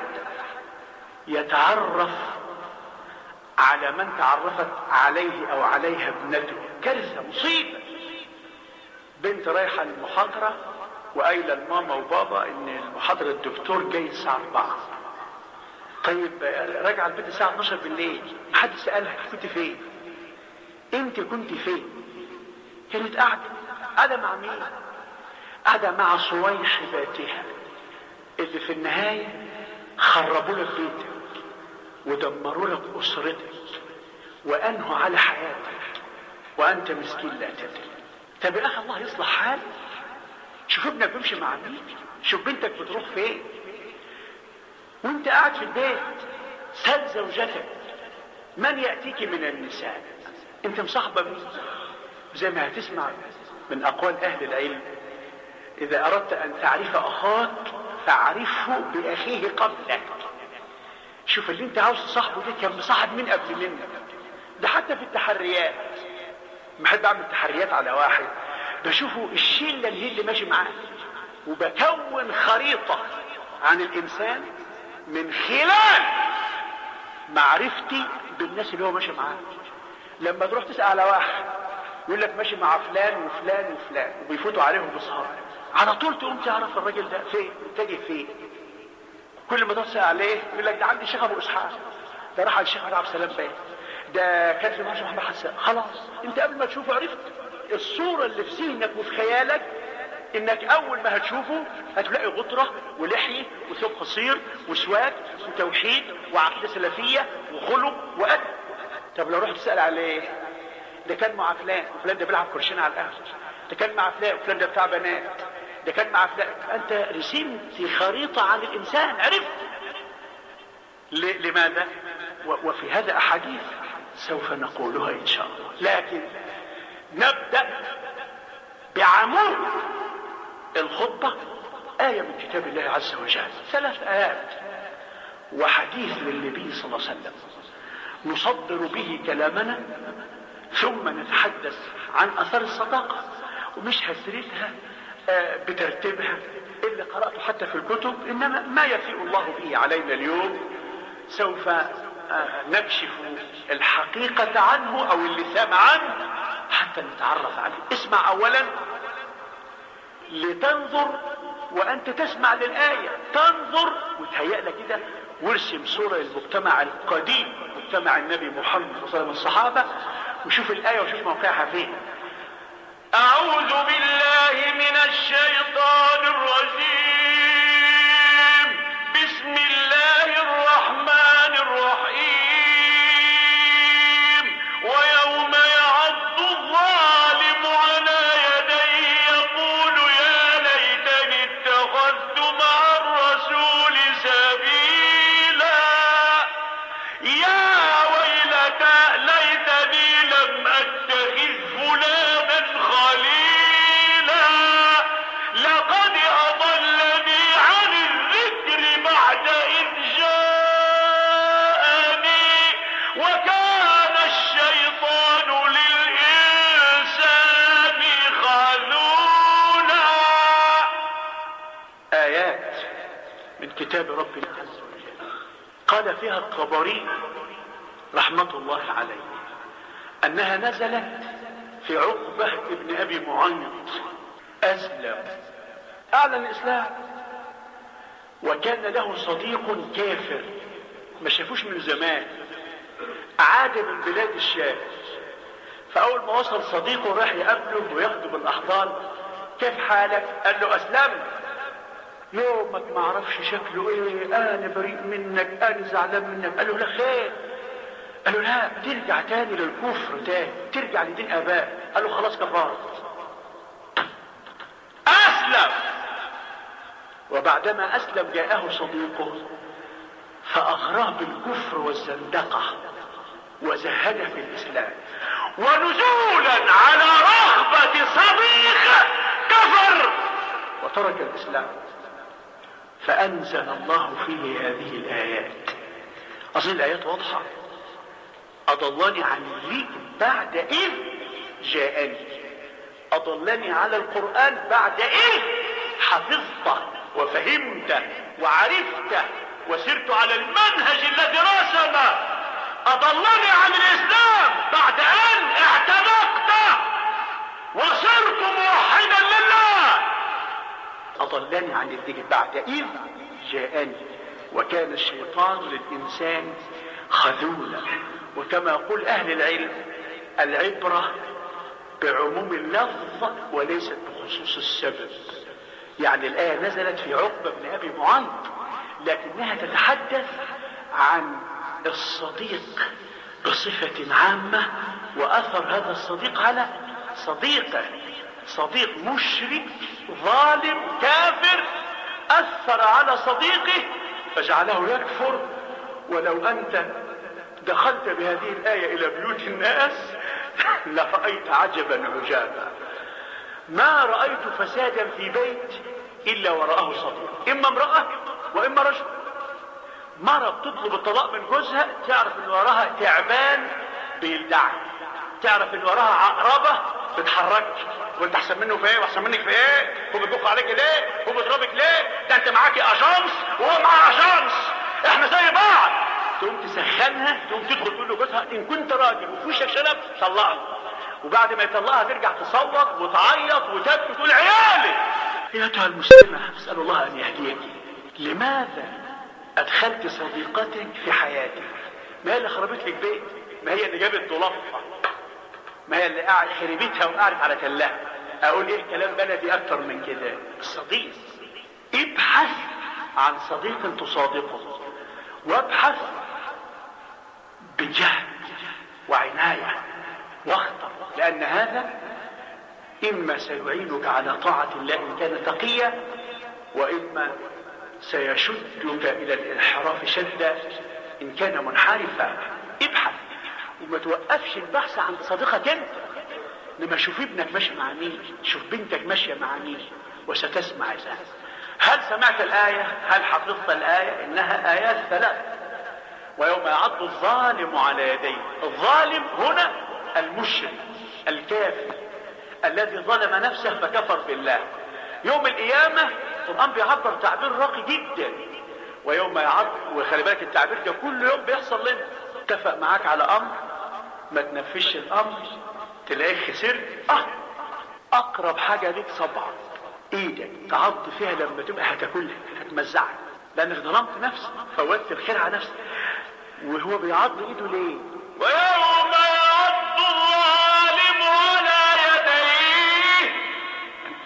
يتعرف على من تعرفت عليه او عليها ابنته كارثه مصيبه بنت رايحه المحاضره وقايله لماما وبابا ان المحاضره الدكتور جاي الساعه 4 طيب راجعه البيت الساعه 12 بالليل محدش سالها كنت فين انت كنت فين كانت قاعده قاعده مع مين قاعده مع صويحباتها اللي في النهايه خربوا لك بيتك ودمروا لك اسرتك وانهوا على حياتك وانت مسكين لا تدري طب يا اخي الله يصلح حالك شوف ابنك بيمشي مع مين شوف بنتك بتروح فين وانت قاعد في البيت سل زوجتك من يأتيك من النساء انت مصاحبة مين زي ما هتسمع من اقوال اهل العلم اذا اردت ان تعرف اخاك فاعرفه باخيه قبلك شوف اللي انت عاوز تصاحبه ده كان مصاحب مين قبل منك ده حتى في التحريات بحب اعمل تحريات على واحد بشوفه الشله اللي اللي ماشي معاه وبكون خريطه عن الانسان من خلال معرفتي بالناس اللي هو ماشي معاه لما تروح تسال على واحد يقول لك ماشي مع فلان وفلان وفلان وبيفوتوا عليهم بصحاب على طول تقوم تعرف الراجل ده فين متجه فين كل ما تسال عليه يقول لك ده عندي شيخ ابو اسحاق ده راح على الشيخ عبد السلام بيه ده كان في ماشي محمد حسان خلاص انت قبل ما تشوفه عرفت الصورة اللي في ذهنك وفي خيالك انك اول ما هتشوفه هتلاقي غطرة ولحية وثوب قصير وسواك وتوحيد وعقيدة سلفية وخلق وأدب طب لو رحت تسأل عليه ده كان مع فلان وفلان ده بيلعب كرشين على القهوة ده كان مع فلان وفلان ده بتاع بنات ده كان مع فلان انت رسمت خريطة عن الانسان عرفت ل- لماذا و- وفي هذا احاديث سوف نقولها ان شاء الله لكن نبدأ بعمود الخطبة آية من كتاب الله عز وجل ثلاث آيات وحديث للنبي صلى الله عليه وسلم نصدر به كلامنا ثم نتحدث عن أثر الصداقة ومش هسردها آه، بترتيبها اللي قرأته حتى في الكتب إنما ما يفيء الله به علينا اليوم سوف آه، نكشف الحقيقة عنه أو اللسان عنه حتى نتعرف عليه اسمع أولا لتنظر وأنت تسمع للآية تنظر وتهيأ لك كده وارسم صورة للمجتمع القديم مجتمع النبي محمد صلى الله عليه وسلم الصحابة وشوف الآية وشوف موقعها فين أعوذ بالله من الشيطان الرجيم بسم الله الرحمن الرحيم ويوم يعض الظالم على يديه يقول يا ليتني اتخذت مع الرسول سبيلا يا ويلتى ليتني لم اتخذ فلانا خليلا لقد اضلني عن الذكر بعد اذ جاءني وكان الشيطان للانسان خذولا ايات من كتاب ربنا عز وجل قال فيها الطبري رحمة الله عليه أنها نزلت في عقبة ابن أبي معيط أسلم أعلن الإسلام وكان له صديق كافر ما شافوش من زمان عاد من بلاد الشام فأول ما وصل صديقه راح يقابله وياخده بالأحضان كيف حالك؟ قال له أسلمت يومك ما اعرفش شكله ايه انا بريء منك انا زعلان منك قال له لا خير قال له لا ترجع تاني للكفر تاني ترجع لدين اباء قال له خلاص كفرت اسلم وبعدما اسلم جاءه صديقه فاغراه بالكفر والزندقه وزهد في الاسلام ونزولا على رغبه صديقه كفر وترك الاسلام فأنزل الله فيه هذه الآيات أصل الآيات واضحة أضلني عن الذكر بعد إذ جاءني أضلني على القرآن بعد إذ حفظته وفهمته وعرفته وسرت على المنهج الذي رسمه أضلني عن الإسلام بعد أن اعتنقته وصرت موحدا لله أضلني عن الذكر بعد إذ جاءني وكان الشيطان للإنسان خذولا وكما يقول أهل العلم العبرة بعموم اللفظ وليست بخصوص السبب يعني الآية نزلت في عقبة بن أبي معيط لكنها تتحدث عن الصديق بصفة عامة وأثر هذا الصديق على صديقه صديق مشرك ظالم كافر اثر على صديقه فجعله يكفر ولو انت دخلت بهذه الايه الى بيوت الناس لرايت عجبا عجابا ما رايت فسادا في بيت الا وراءه صديق اما امراه واما رجل مرة بتطلب الطلاق من جوزها تعرف ان وراها تعبان بيلدعك تعرف ان وراها عقربة بتحرك وانت احسن منه في ايه واحسن منك في ايه هو بيبص عليك ليه هو بيضربك ليه ده انت معاكي اجانس وهو معاه اجانس احنا زي بعض تقوم تسخنها تقوم تدخل تقول له جوزها ان كنت راجل وفي وشك شنب طلقني وبعد ما يطلقها ترجع تصوت وتعيط وتبكي وتقول عيالي ايتها المسلمه اسال الله ان يهديك لماذا ادخلت صديقتك في حياتك ما هي اللي خربت لك بيت ما هي اللي جابت ضلافها ما هي اللي قاعد خربتها وقعدت على تلها اقول ايه كلام بلدي اكتر من كده الصديق ابحث عن صديق تصادقه وابحث بجهد وعناية واخطر لأن هذا إما سيعينك على طاعة الله إن كان تقيا وإما سيشدك إلى الانحراف شدة إن كان منحرفا ابحث وما توقفش البحث عن صديقك أنت لما شوف ابنك ماشي مع مين شوف بنتك ماشية مع مين وستسمع الآن هل سمعت الآية هل حفظت الآية إنها آيات ثلاث ويوم يعض الظالم على يديه الظالم هنا المشرك الكافر الذي ظلم نفسه فكفر بالله يوم القيامة القرآن بيعبر تعبير راقي جدا ويوم يعض وخلي بالك التعبير ده كل يوم بيحصل لنا اتفق معاك على أمر ما تنفذش الأمر تلاقيك خسرت اه أقرب حاجة ليك صبعك ايدك تعض فيها لما تبقى هتاكلها هتمزعك لانك ظلمت نفسك فوتت الخير على نفسك وهو بيعض ايده ليه ويوم يعض الظالم على يديه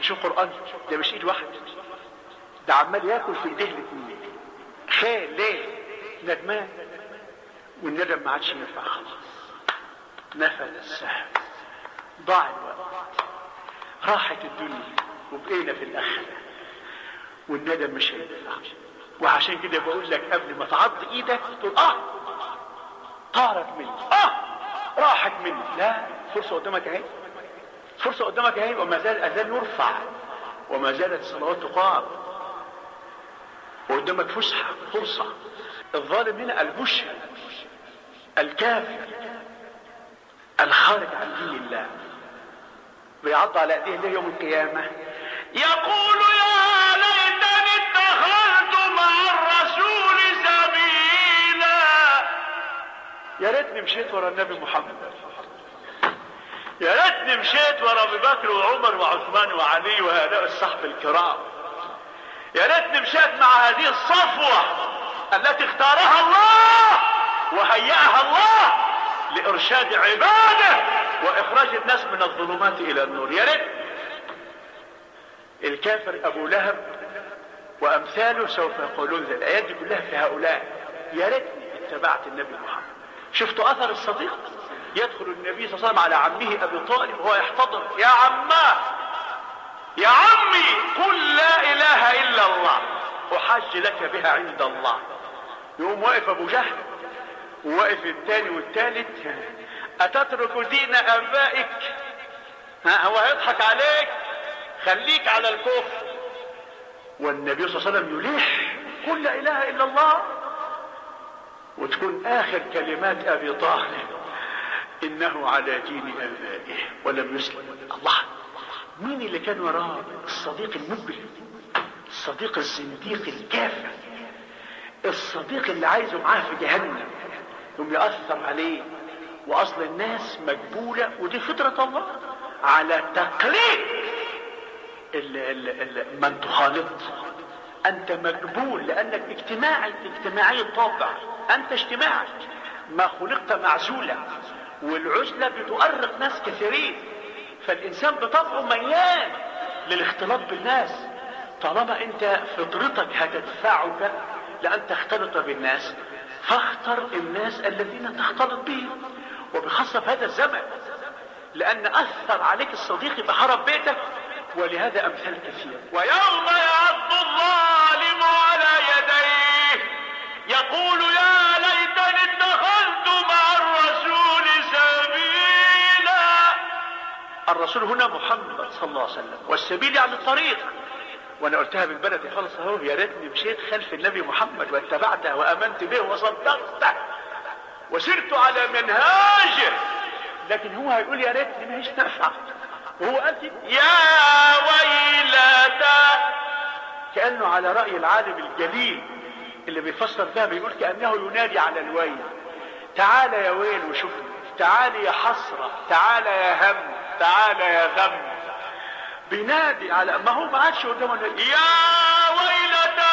شوف قرآن ده مش ايد واحدة ده عمال ياكل في ايديه الاثنين خير ليه ندمان والندم ما عادش ينفع خلاص نفذ السهم ضاع الوقت راحت الدنيا وبقينا في الاخره والندم مش هينفع وعشان كده بقول لك قبل ما تعض ايدك تقول اه طارت مني اه راحت مني لا فرصه قدامك اهي فرصه قدامك اهي وما زال الاذان يرفع وما زالت الصلوات تقام وقدامك فسحه فرصه الظالم هنا المشرك الكافر الخارج عن دين الله بيعض على ايديه ليه يوم القيامه يقول يا ليتني اتخذت مع الرسول سبيلا يا ريتني مشيت ورا النبي محمد يا ريتني مشيت ورا ابي بكر وعمر وعثمان وعلي وهؤلاء الصحب الكرام يا ريتني مشيت مع هذه الصفوه التي اختارها الله وهيأها الله لإرشاد عباده وإخراج الناس من الظلمات إلى النور يا ريت الكافر أبو لهب وأمثاله سوف يقولون ذلك الآيات دي كلها في هؤلاء يا ريتني اتبعت النبي محمد شفتوا أثر الصديق يدخل النبي صلى الله عليه وسلم على عمه أبي طالب وهو يحتضر يا عماه يا عمي قل لا إله إلا الله أحج لك بها عند الله يقوم واقف أبو جهل وواقف الثاني والثالث أتترك دين آبائك ها هو هيضحك عليك خليك على الكفر والنبي صلى الله عليه وسلم يلح قل لا إله إلا الله وتكون آخر كلمات أبي طالب إنه على دين آبائه ولم يسلم الله مين اللي كان وراه الصديق المجرم الصديق الزنديق الكافر الصديق اللي عايزه معاه في جهنم يوم يأثر عليه وأصل الناس مجبولة ودي فطرة الله على تقليد ال ال ال من تخالط أنت مجبول لأنك اجتماعي اجتماعي الطابع أنت اجتماعي ما خلقت معزولا والعزلة بتؤرق ناس كثيرين فالإنسان بطبعه ميال للاختلاط بالناس طالما أنت فطرتك هتدفعك لأن تختلط بالناس فاختر الناس الذين تختلط بهم وبخاصة في هذا الزمن لأن أثر عليك الصديق بحرب بيتك ولهذا أمثال كثير ويوم يعض الظالم على يديه يقول يا ليتني اتخذت مع الرسول سبيلا الرسول هنا محمد صلى الله عليه وسلم والسبيل يعني الطريق وانا قلتها بالبلد خالص اهو يا ريتني مشيت خلف النبي محمد واتبعته وامنت به وصدقته وسرت على منهاجه لكن هو هيقول يا ريتني ما هيش نافعه وهو قال كده يا ويلتا كانه على راي العالم الجليل اللي بيفسر فيها بيقول كانه ينادي على الويل تعال يا ويل وشوفني تعال يا حسره تعال يا هم تعال يا غم بينادي على ما هو ما عادش قدامه يا ويلتا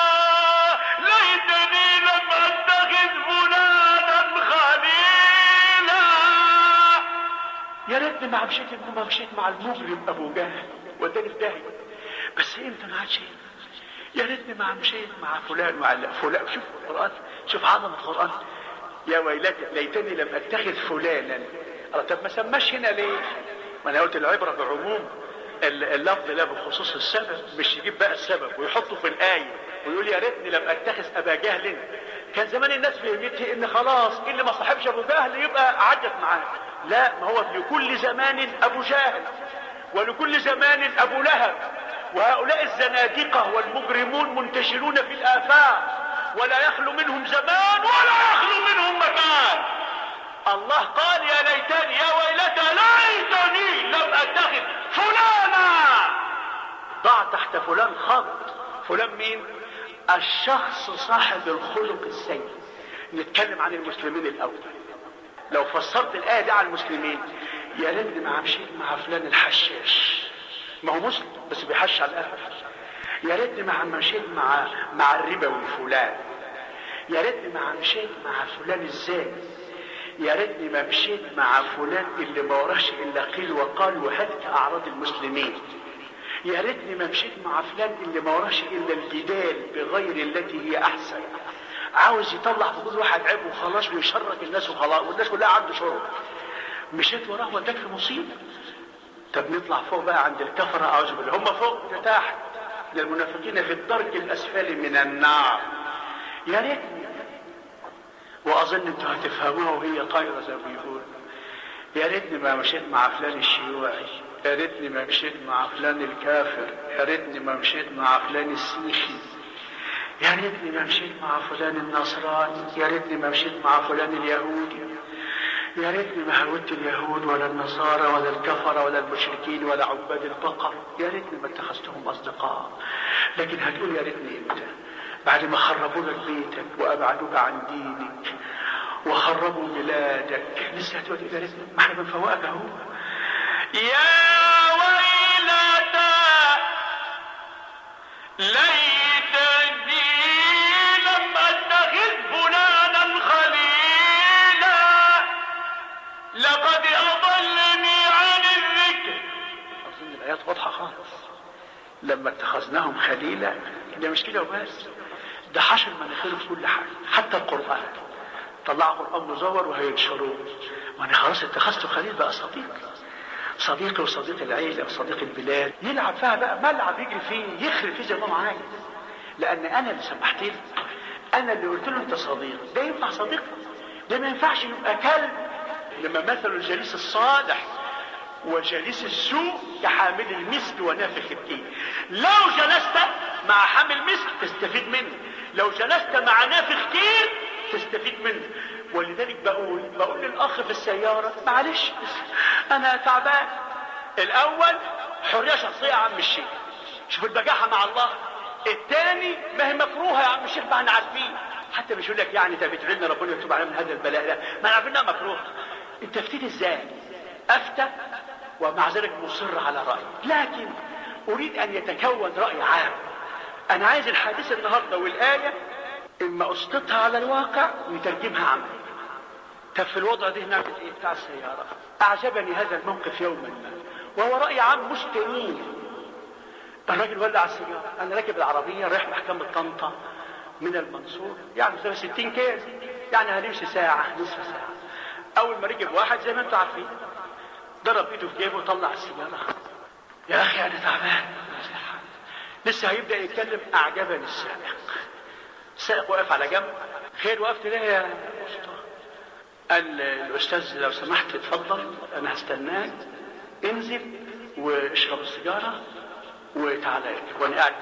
ليتني لم اتخذ فلانا خليلا يا ريتني ما مشيت ما مشيت مع المجرم ابو جهل وداني في داهيه بس انت ما عادش يا ريتني ما مشيت مع فلان وعلى فلان شوف القران شوف عظمه القران يا ويلتى ليتني لم اتخذ فلانا طب ما سماش هنا ليه؟ ما انا قلت العبره بعموم اللفظ لا بخصوص السبب مش يجيب بقى السبب ويحطه في الآية ويقول يا ريتني لم اتخذ ابا جهل كان زمان الناس فهمتها ان خلاص اللي ما صاحبش ابو جهل يبقى عدت معاه لا ما هو لكل زمان ابو جهل ولكل زمان ابو لهب وهؤلاء الزنادقة والمجرمون منتشرون في الآفاق ولا يخلو منهم زمان ولا يخلو منهم مكان الله قال يا ليتني يا ويلتى ليتني لم اتخذ فلانا ضع تحت فلان خط فلان مين الشخص صاحب الخلق السيء نتكلم عن المسلمين الاول لو فسرت الايه دي على المسلمين يا ريتني ما مشيت مع فلان الحشاش ما هو مسلم بس بيحش على الاهل يا ريتني ما مشيت مع مع الربوي فلان يا ريتني ما مشيت مع فلان الزاني يا ريتني ما مشيت مع فلان اللي ما وراش الا قيل وقال وهتك اعراض المسلمين يا ريتني ما مشيت مع فلان اللي ما وراش الا الجدال بغير التي هي احسن عاوز يطلع في كل واحد عيب وخلاص ويشرك الناس وخلاص والناس كلها عنده شرب مشيت وراه وداك في مصيبه طب نطلع فوق بقى عند الكفره اعوذ بالله هم فوق ده تحت ده المنافقين في الدرك الاسفل من النار يا ريتني واظن انتوا هتفهموها وهي طايره زي ما بيقولوا يا ريتني ما مشيت مع فلان الشيوعي يا ريتني ما مشيت مع فلان الكافر يا ريتني ما مشيت مع فلان السيخي يا ريتني ما مشيت مع فلان النصراني يا ريتني ما مشيت مع فلان اليهودي يا ريتني ما هودت اليهود ولا النصارى ولا الكفرة ولا المشركين ولا عباد البقر يا ريتني ما اتخذتهم أصدقاء لكن هتقول يا ريتني امتى بعد ما خربوا لك بيتك وأبعدوك عن دينك وخربوا بلادك لسه هتقول يا ريتني ما احنا بنفوقك اهو يا ويلتى ليتني لم اتخذ فلانا خليلا لقد اضلني عن الذكر اظن الايات واضحه خالص لما اتخذناهم خليلا ده مش كده وبس ده حشر مناخيره في كل حاجه حتى القران طلعوا قران مزور وهينشروه ما انا خلاص اتخذته خليل بقى صديق صديقي وصديق العيلة وصديق البلاد يلعب فيها بقى ملعب يجري فيه يخرب فيه زي ما هو عايز لأن أنا اللي سمحت له أنا اللي قلت له أنت صديق ده ينفع صديق ده ما ينفعش يبقى كلب لما مثلوا الجليس الصالح وجليس السوء كحامل المسك ونافخ التين لو جلست مع حامل مسك تستفيد منه لو جلست مع نافخ تين تستفيد منه ولذلك بقول بقول للاخ في السياره معلش انا تعبان الاول حريه شخصيه يا عم الشيخ شوف البجاحه مع الله الثاني ما هي مكروهه يا عم الشيخ ما احنا عارفين حتى مش يقول لك يعني انت بتدعي لنا ربنا يتوب علينا من هذا البلاء لا ما احنا عارفين انها مكروهه انت فتيت ازاي افتى ومع ذلك مصر على رايي لكن اريد ان يتكون راي عام انا عايز الحديث النهارده والايه اما اسقطها على الواقع ويترجمها عملي طب في الوضع ده نعمل ايه بتاع السيارة اعجبني هذا الموقف يوما ما وهو رأي عام مستنير الراجل ولع السيارة انا راكب العربية رايح محكمة طنطا من المنصور يعني مسافة 60 كيلو يعني هنمشي ساعة نصف ساعة اول ما ركب واحد زي ما انتم عارفين ضرب ايده في جيبه وطلع السيارة يا اخي انا تعبان لسه هيبدأ يتكلم اعجبني السائق السائق واقف على جنب خير وقفت ليه يا اسطى قال الاستاذ لو سمحت اتفضل انا هستناك انزل واشرب السيجاره وتعالى اركب وانا قاعد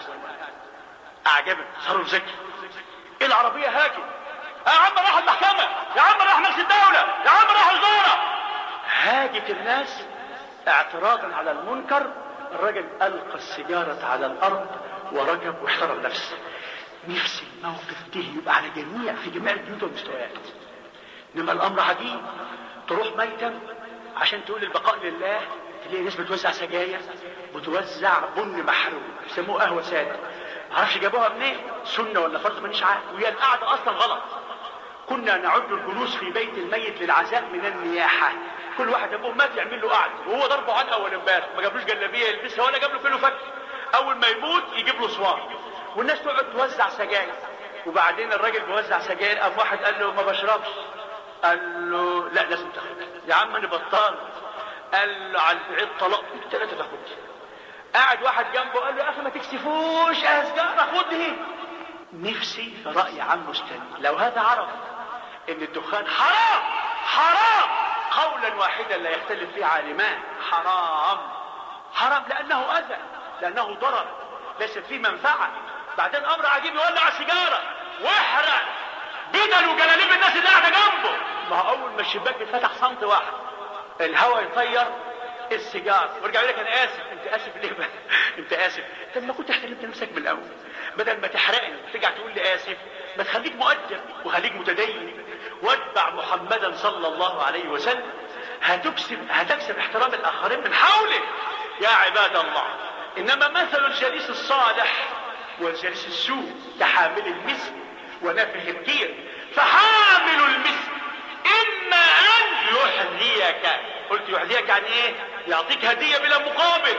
اعجبك تصرف ذكي ايه العربيه هاجم يا عم راح المحكمه يا عم راح مجلس الدوله يا عم راح الوزاره هاجت الناس اعتراضا على المنكر الراجل القى السيجاره على الارض وركب واحترم نفسه نفس الموقف ده يبقى على جميع في جميع البيوت والمستويات انما الامر عجيب تروح ميتم عشان تقول البقاء لله تلاقي ناس بتوزع سجاير بتوزع بن محروق يسموه قهوه ساده معرفش جابوها منين سنه ولا فرض مانيش عارف وهي القعده اصلا غلط كنا نعد الجلوس في بيت الميت للعزاء من النياحه كل واحد ابوه مات يعمل له قعده وهو ضربه علقه اول امبارح ما جابلوش جلابيه يلبسها ولا جاب له كيلو فك اول ما يموت يجيب له صوان والناس تقعد توزع سجاير وبعدين الراجل بيوزع سجاير قام واحد قال له ما بشربش قال له لا لازم تاخدها يا عم انا بطال قال له على العيد طلاق الثلاثه تاخدها قاعد واحد جنبه قال له يا اخي ما تكسفوش يا سجاره خدها نفسي في راي عم مستني لو هذا عرف ان الدخان حرام حرام قولا واحدا لا يختلف فيه عالمان حرام حرام لانه اذى لانه ضرر ليس فيه منفعه بعدين امر عجيب يولع السيجاره واحرق بدل وجلاليب الناس اللي قاعده جنبه ما هو اول ما الشباك اتفتح سنتي واحد الهواء يطير السيجار ويرجع يقول لك انا اسف انت اسف ليه بقى انت اسف طب ما كنت احترمت نفسك من الاول بدل ما تحرقني ترجع تقول لي اسف ما تخليك مؤدب وخليك متدين واتبع محمدا صلى الله عليه وسلم هتكسب هتكسب احترام الاخرين من حولك يا عباد الله انما مثل الجليس الصالح والجليس السوء كحامل المسك ونافخ الكير فحامل المسك اما ان يحذيك قلت يحذيك عن ايه يعطيك هديه بلا مقابل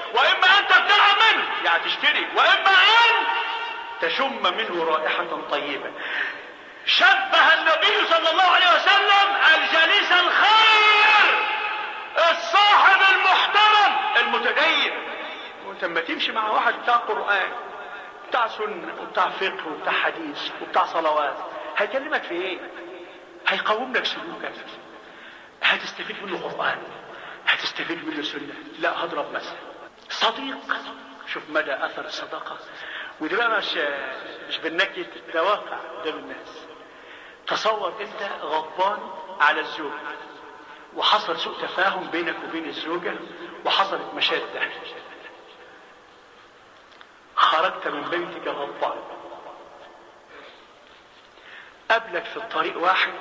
واما ان تبتاع منه يعني تشتري واما ان تشم منه رائحة طيبة شبه النبي صلى الله عليه وسلم الجليس الخير الصاحب المحترم المتدين وانت لما تمشي مع واحد بتاع قرآن بتاع سنة وبتاع فقه وبتاع حديث وبتاع صلوات هيكلمك في ايه هيقوم لك سلوكك هتستفيد منه قرآن هتستفيد منه سنة لا هضرب مثل صديق شوف مدى اثر الصداقة وده بقى مش مش بالنكد ده واقع قدام الناس تصور انت غضبان على الزوج وحصل سوء تفاهم بينك وبين الزوجة وحصلت مشادة خرجت من بيتك غضبان قابلك في الطريق واحد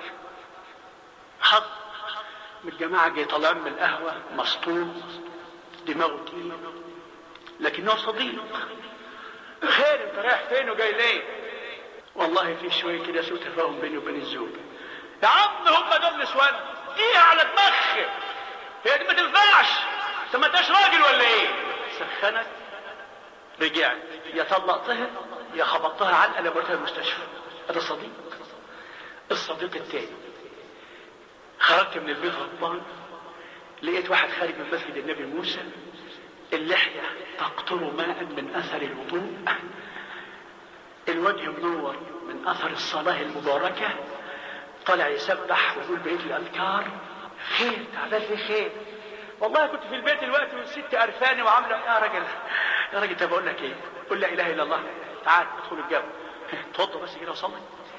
حق من الجماعة جاي طالعين من القهوة مسطول دماغه تقيل لكنه صديق خير انت رايح فين وجاي ليه والله في شوية كده سوء تفاهم بيني وبين الزوج يا عم هم دول نسوان دي على دماغك هي دي ما تنفعش انت ما انتش راجل ولا ايه سخنت رجعت يا طلقتها يا خبطتها علقه لمرتها المستشفى هذا صديق الصديق التاني خرجت من البيت غضبان لقيت واحد خارج من مسجد النبي موسى اللحية تقطر ماء من أثر الوضوء الوجه منور من أثر الصلاة المباركة طالع يسبح ويقول بقية الأذكار خير تعبان لي خير والله كنت في البيت دلوقتي والست قرفاني وعامله يا راجل يا راجل طب اقول لك ايه؟ قول لا اله الا الله تعال ادخل الجو اتوضى بس كده وصلي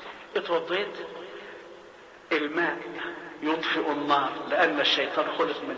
اتوضيت الماء يطفئ النار لان الشيطان خلق من